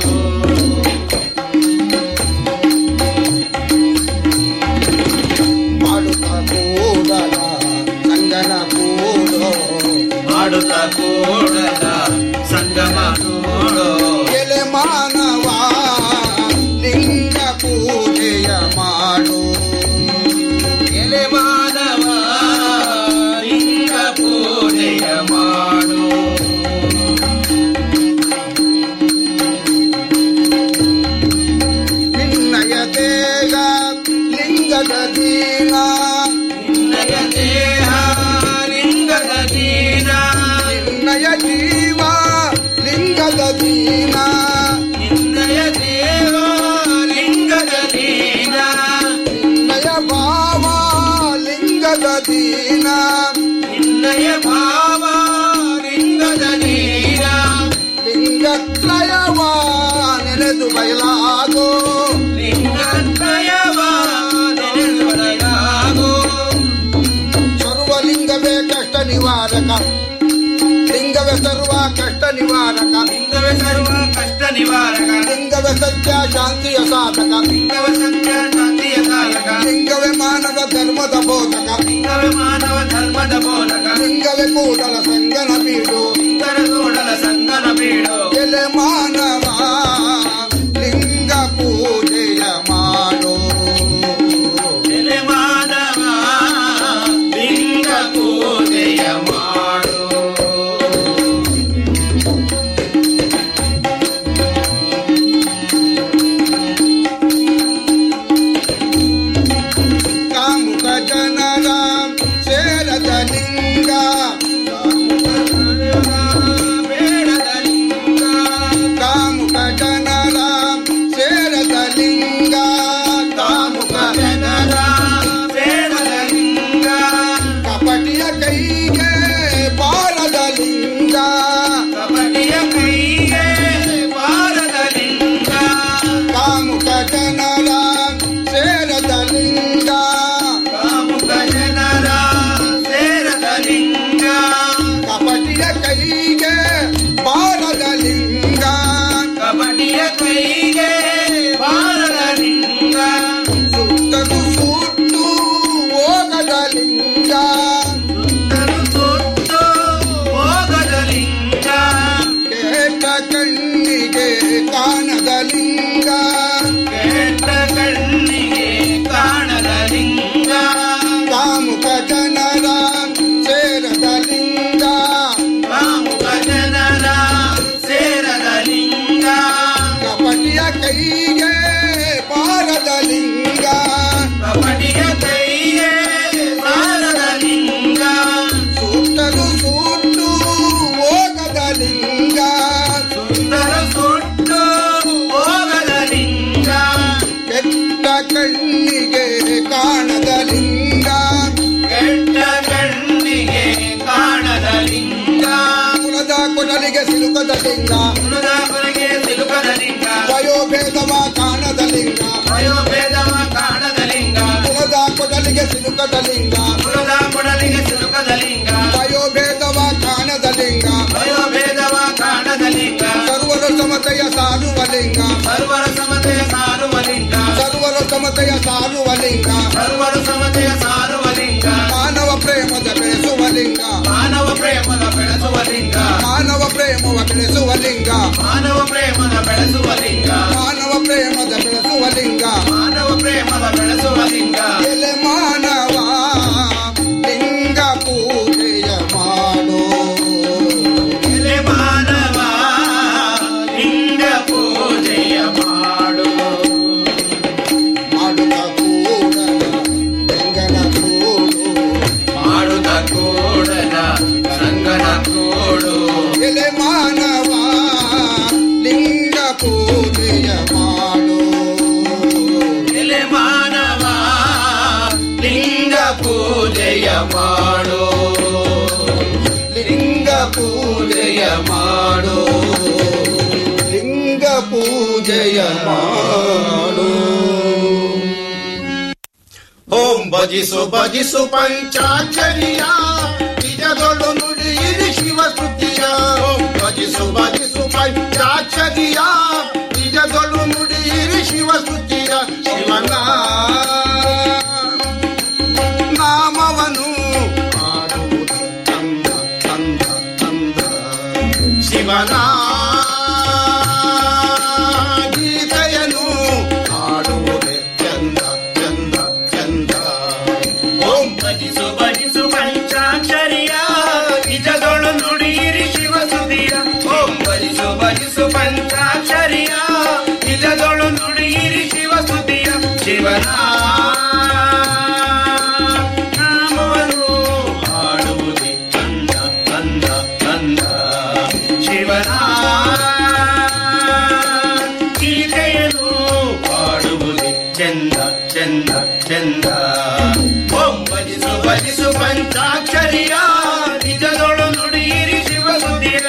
Speaker 4: ಮಾಡುತ್ತ ಕೂಡಲ ಸಂಗನ ಕೂಡು
Speaker 5: ಮಾಡುತ್ತ ಕೂಡಲ ಸಂಗಮ ಕೂಡೋ
Speaker 4: ಎಲೆ ಮಾನವ ಲಿಂಗ ಪೂಜೆಯ ಮಾಡು
Speaker 5: ಎಲೆ ಮಾನವ ಲಿಂಗ ಪೂಜೆಯ ಮಾಡು
Speaker 4: ನಿನ್ನಯ ದೇಹ ಲಿಂಗದ ದೀನ
Speaker 5: ನಿನ್ನಯ ದೇಹ ಲಿಂಗದ ದೀನ
Speaker 4: ನಿನ್ನಯ ಜೀವ ಲಿಂಗದ ದೀನ
Speaker 5: ನಿನ್ನಯ ದೇಹ ಲಿಂಗದ ದೀನ
Speaker 4: ನಿನ್ನಯ ಭಾವ ಲಿಂಗದ ದೀನ
Speaker 5: ನಿನ್ನಯ ಭಾವ ಲಿಂಗದ ದೀನ
Speaker 4: ಲಿಂಗತ್ರಯವ ನೆನೆದು ಬಯಲಾಗೋ
Speaker 5: ಲಿಂಗತ್ರಯವ ನೆನೆದೊಡೆಯಾಗೋ
Speaker 4: ಸರ್ವಲಿಂಗವೇ ಕಷ್ಟ ನಿವಾರಕ ಲಿಂಗವೇ ಸರ್ವ ಕಷ್ಟ ನಿವಾರಕ
Speaker 5: ಲಿಂಗವೇ ಸರ್ವ ಕಷ್ಟ ನಿವಾರಕ
Speaker 4: ಲಿಂಗವೇ ಸತ್ಯ ಶಾಂತಿಯ ಸಾಧಕ
Speaker 5: ಲಿಂಗವ ಸತ್ಯ ಶಾಂತಿಯ ಸಾಧಕ
Speaker 4: ಲಿಂಗವೇ ಮಾನವ ಧರ್ಮದ ಬೋಧಕ
Speaker 5: ಲಿಂಗವೇ ಮಾನವ ಧರ್ಮದ ಬೋಧಕ
Speaker 4: ಲಿಂಗವೇ ಕೂಡಲ ಸಂಗನ ಬೀಡು
Speaker 5: ಲಿಂಗರ ನೋಡಲ ಸಂಗನ ಬೀಡು
Speaker 4: ಎಲೆ ಮಾನವ ಲಿಂಗ ಪೂಜೆಯ ಮಾಡು
Speaker 5: ಎಲೆ ಮಾನವ ಲಿಂಗ ಪೂಜೆಯ ಮಾಡು
Speaker 4: ಕಾಮುಕ ಜನರ ಸೇರದ ಲಿಂಗ
Speaker 5: ಬೇಡದ ಲಿಂಗ
Speaker 4: ಕಾಮುಕ ಜನರ ಸೇರದ ಲಿಂಗ ಕಾಮುಕ
Speaker 5: ಜನರ ಬೇಡದ ಲಿಂಗ
Speaker 4: ಕಪಟಿಯ ಕೈಗೆ ಬಾರದ ಲಿಂಗ
Speaker 5: ಕಬಡ್ಡಿಯ ಕೈಗೆ ಬಾರದ ಲಿಂಗ
Speaker 4: ಕಾಮುಕ ಜನರ ಸೇರದ ಲಿಂಗ
Speaker 5: ಕಾಮುಕ ಜನರ ಸೇರದ ಲಿಂಗ
Speaker 4: ಕಪಟಿಯ ಕೈಗೆ ಬಾರದ ಲಿಂಗ
Speaker 5: ಕಬಡ್ಡಿಯ ಕೈಗೆ ಬಾರದ ಲಿಂಗ
Speaker 4: ಸುತ್ತಲು ಸುಟ್ಟು ಹೋಗದ ಲಿಂಗ
Speaker 5: ಸುತ್ತಲೂ ಸುತ್ತು ಹೋಗದ ಲಿಂಗ
Speaker 4: ಕೇಟ ಕಣ್ಣಿಗೆ ಕಾಣದ ಲಿಂಗ
Speaker 5: ಕೆಟ್ಟ ಕಣ್ಣಿಗೆ ಕಾಣದ ಲಿಂಗ
Speaker 4: ಕಾಮುಕ ಜನರ ಸೇರದ ಲಿಂಗ
Speaker 5: ಕಾಮುಕ ಜನರ ಸೇರದ ಲಿಂಗ
Speaker 4: ಕಪಟಿಯ ಕೈಗೆ ಬಾರದ ಲಿಂಗ
Speaker 5: ಕಬಡ್ಡಿಯ ಕೈಗೆ ಬಾರದ ಲಿಂಗ
Speaker 4: ಸುತ್ತಲು ಸುಟ್ಟು ಹೋಗದ ಲಿಂಗ
Speaker 5: ಸುಂದರ ಸುಟ್ಟು ಹೋಗದ ಲಿಂಗ
Speaker 4: ಕೆಟ್ಟ ಕಣ್ಣಿಗೆ ಕಾಣದ ಲಿಂಗ
Speaker 5: ಕೆಟ್ಟ ಕಣ್ಣಿಗೆ ಕಾಣದ ಲಿಂಗ
Speaker 4: ಕುಲದ ಕೊಡಲಿಗೆ ಸಿಲುಕದ ಲಿಂಗ
Speaker 5: ಕುಲದ ಹೊರಗೆ ಸಿಲುಕದ ಲಿಂಗ
Speaker 4: ವಯೋಭೇದವ ಕಾಣದ ಲಿಂಗ
Speaker 5: ವಯೋಭೇದವ ಕಾಣದ ಲಿಂಗ
Speaker 4: ಕುಲದ ಕೊಡಲಿಗೆ ಸಿಲುಕದ ಲಿಂಗ
Speaker 5: ಕುಲದ ಕೊಡಲಿಗೆ ಸಿಲುಕದ ಲಿಂಗ
Speaker 4: ವಯೋಭೇದವ ಕಾಣದ ಲಿಂಗ
Speaker 5: ವಯೋಭೇದವ ಕಾಣದ ಲಿಂಗ
Speaker 4: ಸರ್ವರ ಸಮತೆಯ ಸಾರುವ ಲಿಂಗ
Speaker 5: ಸರ್ವರ ಸಮತೆಯ ಸಾರುವ ಲಿಂಗ
Speaker 4: ಸರ್ವರ ಸಮತೆಯ ಸಾರುವ ಲಿಂಗ
Speaker 5: ಸರ್ವರ ಸಮತೆಯ ಸಾರುವ ಲಿಂಗ
Speaker 4: ಮಾನವ ಪ್ರೇಮದ ಬೆಳೆಸುವ ಲಿಂಗ
Speaker 5: ಮಾನವ ಪ್ರೇಮದ ಬೆಳೆಸುವ ಲಿಂಗ
Speaker 4: ಮಾನವ ಪ್ರೇಮವ ಬೆಳೆಸುವ ಲಿಂಗ
Speaker 5: ಮಾನವ ಪ್ರೇಮದ ಬೆಳೆಸುವ ಲಿಂಗ
Speaker 4: ಮಾನವ ಪ್ರೇಮದ ಬೆಳೆಸುವ ಲಿಂಗ
Speaker 5: ಮಾನವ ಪ್ರೇಮದ ಬೆಳೆಸುವ ಲಿಂಗ
Speaker 4: ಎಲೆ ಮಾನವ ಲಿಂಗ ಪೂಜೆಯ ಮಾಡು
Speaker 5: ಎಲೆ ಮಾನವ ಲಿಂಗ ಪೂಜೆಯ ಮಾಡು
Speaker 4: ಮಾಡುತ್ತ ಕೂಡ ಲಿಂಗನ ಕೂಡು
Speaker 5: ಮಾಡುತ್ತ ಕೂಡಲ ಸಂಗನ ಕೂಡು
Speaker 4: ಎಲೆ ಮಾನವ ಲಿಂಗ ಪೂಜೆಯ ಮಾಡು
Speaker 5: ಎಲೆ ಮಾನವ ಲಿಂಗ
Speaker 4: ಪೂಜೆಯ ಮಾಡು ಓಂ ಭಜಿಸು ಭಜಿಸು ಪಂಚಾಕ್ಷರಿಯ ನಿಜದೊಳು ನುಡಿಯಿರಿ ಶಿವ ಸ್ತುತಿಯ ಓಂ ಭಜಿಸು ಭಜಿಸು ಪಂಚಾಕ್ಷರಿಯ ನಿಜದೊಳು ನುಡಿಯಿರಿ ಶಿವ ಸ್ತುತಿಯ ಶಿವನ ನಾಮವನು ಹಾಡುವುದು ಚಂದ ಚಂದ ಚಂದ ಶಿವನ ಗೀತೆಯನ್ನು ಹಾಡುವುದೇ ಚಂದ ಚಂದ ಚಂದ ಓಂ
Speaker 5: ಭಜಿಸು ಭಜಿಸು ಪಂಚಾಕ್ಷರಿಯ ನಿಜದೊಳು ನುಡಿಯಿರಿ ಶಿವ ಸುದಿಯ ಓಂ ಭಜಿಸು ಭಜಿಸು ಪಂಚಾಕ್ಷರಿಯ ನಿಜದೊಳು ನುಡಿಯಿರಿ ಶಿವ ಸುದಿಯ ಶಿವನ ನಾಮವನ್ನು ಹಾಡುವುದೇ ಅಂದ ಅಂದ ಅಂದ ಶಿವನ ಗೀತೆಯನ್ನು ಪಾಡುವುದೇ ಚಂದ ಚಂದ ಚಂದ ಓಂ ಭಜಿಸು ಭಜಿಸು ಪಂಚಾಕ್ಷರಿಯ ನಿಜದೊಳು ನುಡಿಯಿರಿ ಶಿವ ಸುದಿರ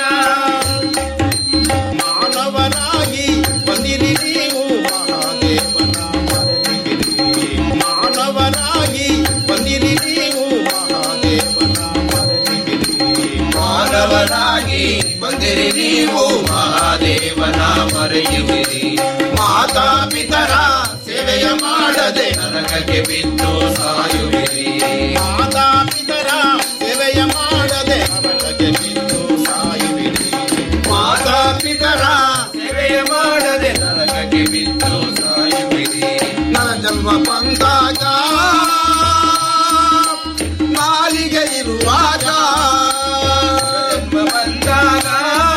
Speaker 4: ಮಾನವರಾಗಿ ಬಂದಿರಿ ನೀವು ಮಹಾದೇವನ ಮರೆತಿರಿ ಮಾನವರಾಗಿ ಬಂದಿರಿ ನೀವು ಮಹಾದೇವನ ಮರೆತಿರಿ
Speaker 5: ಮಾನವರಾಗಿ ಬಂದಿರಿ ನೀವು ಮಹಾದೇವನ ಮರೆಯುವಿರಿ
Speaker 4: ಮಾತಾ ಪಿತರ ಸೇವೆಯ ಮಾಡದೆ
Speaker 5: ನರಕಕ್ಕೆ ಬಿದ್ದು ಸಾಯುವಿರಿ
Speaker 4: ಮಾತಾ ಪಿತರ ಸೇವೆಯ ಮಾಡದೆ ನರಕಕ್ಕೆ ಬಿದ್ದು ಸಾಯುವಿರಿ ಮಾತಾ ಪಿತರ
Speaker 5: ಸೇವೆಯ ಮಾಡದೆ ನರಕಕ್ಕೆ ಬಿದ್ದು ಸಾಯುವಿರಿ
Speaker 4: ನನ್ನ ಜನ್ಮ ಬಂದಾಗ ನಾಲಿಗೆ ಇರುವಾಗ
Speaker 5: ಜನ್ಮ ಬಂದಾಗ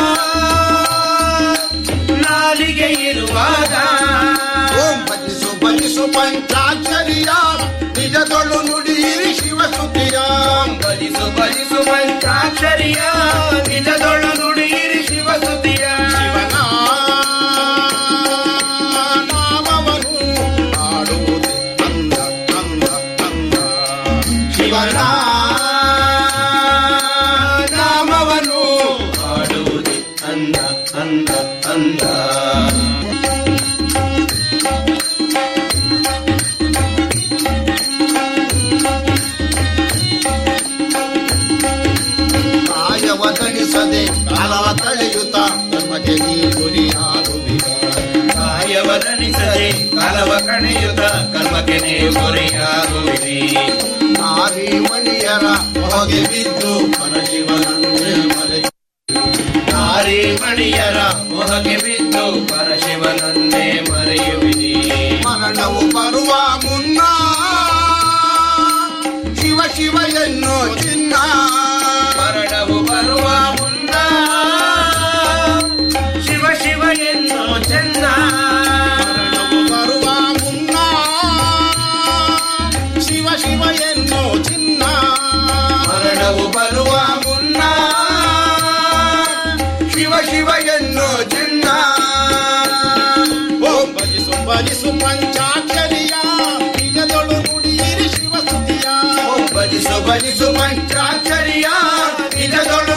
Speaker 5: ನಾಲಿಗೆ ಇರುವಾಗ
Speaker 4: ಓಂ ಭಜಿಸು ಭಜಿಸು ಪಂಚಾಕ್ಷರಿಯ ನಿಜದೊಳು ನುಡಿಯಿರಿ ಶಿವ ಸ್ತುತಿಯ
Speaker 5: ಭಜಿಸು ಭಜಿಸು ಪಂಚಾಕ್ಷರಿಯ ನಿಜದೊಳು ನುಡಿಯಿರಿ ಶಿವ ಸುದಿಯ
Speaker 4: ಶಿವನ ನಾಮವನ್ನು ಹಾಡುವುದೇ ಅಂದ ಅಂದ ಅಂದ ಶಿವನ
Speaker 5: ನಾಮವನ್ನು ಹಾಡುವುದೇ ಅಂದ ಅಂದ ಅಂದ
Speaker 4: ಕಾಯವ ತಣಿಸದೆ ಕಾಲವ ಕಳೆಯುತ್ತ ನಮಗೆ ನೀ ಗುರಿಯಾಗುವಿರ
Speaker 5: ಕಾಯವದನಿಸದೆ ಕಾಲವ ಕಳೆಯುತ್ತ ಕರ್ಮಕ್ಕೆ ನೀವು ಗುರಿಯಾಗುವಿರಿ
Speaker 4: ನಾರಿ ಮಣಿಯರ ಹೊಗೆ ಬಿದ್ದು ಪರಶಿವನನ್ನೇ ಮರೆ
Speaker 5: ನಾರಿ ಮಣಿಯರ ಮೊಹಕ್ಕೆ ಬಿದ್ದು ಪರಶಿವನನ್ನೇ ಮರೆಯುವಿರಿ
Speaker 4: ಮರಣವು ಬರುವ ಮುನ್ನ ಶಿವ ಶಿವ ಎನ್ನೋ ಚಿನ್ನ
Speaker 5: ಮರಣವು ಬರುವ ಮುನ್ನ ಶಿವ ಶಿವ ಎನ್ನೋ ಚೆನ್ನ
Speaker 4: ಮರಣವು ಬರುವ ಮುನ್ನ ಶಿವ ಶಿವ ಎನ್ನೋ ಚಿನ್ನ
Speaker 5: ಮರಣವು ಬರುವ ಮುನ್ನ ಶಿವ ಶಿವ ಎನ್ನೋ ಚೆನ್ನ
Speaker 4: ಓಂ ಭಜಿಸು ಭಜಿಸು ಪಂಚಾಕ್ಷರಿಯ ನಿಜದೊಳು ನುಡಿಯಿರಿ ಶಿವ ಸ್ತುತಿಯ
Speaker 5: ಭಜಿಸು ಭಜಿಸು ಮಂತ್ರಾಕ್ಷರಿಯ ನಿಜದೊಳು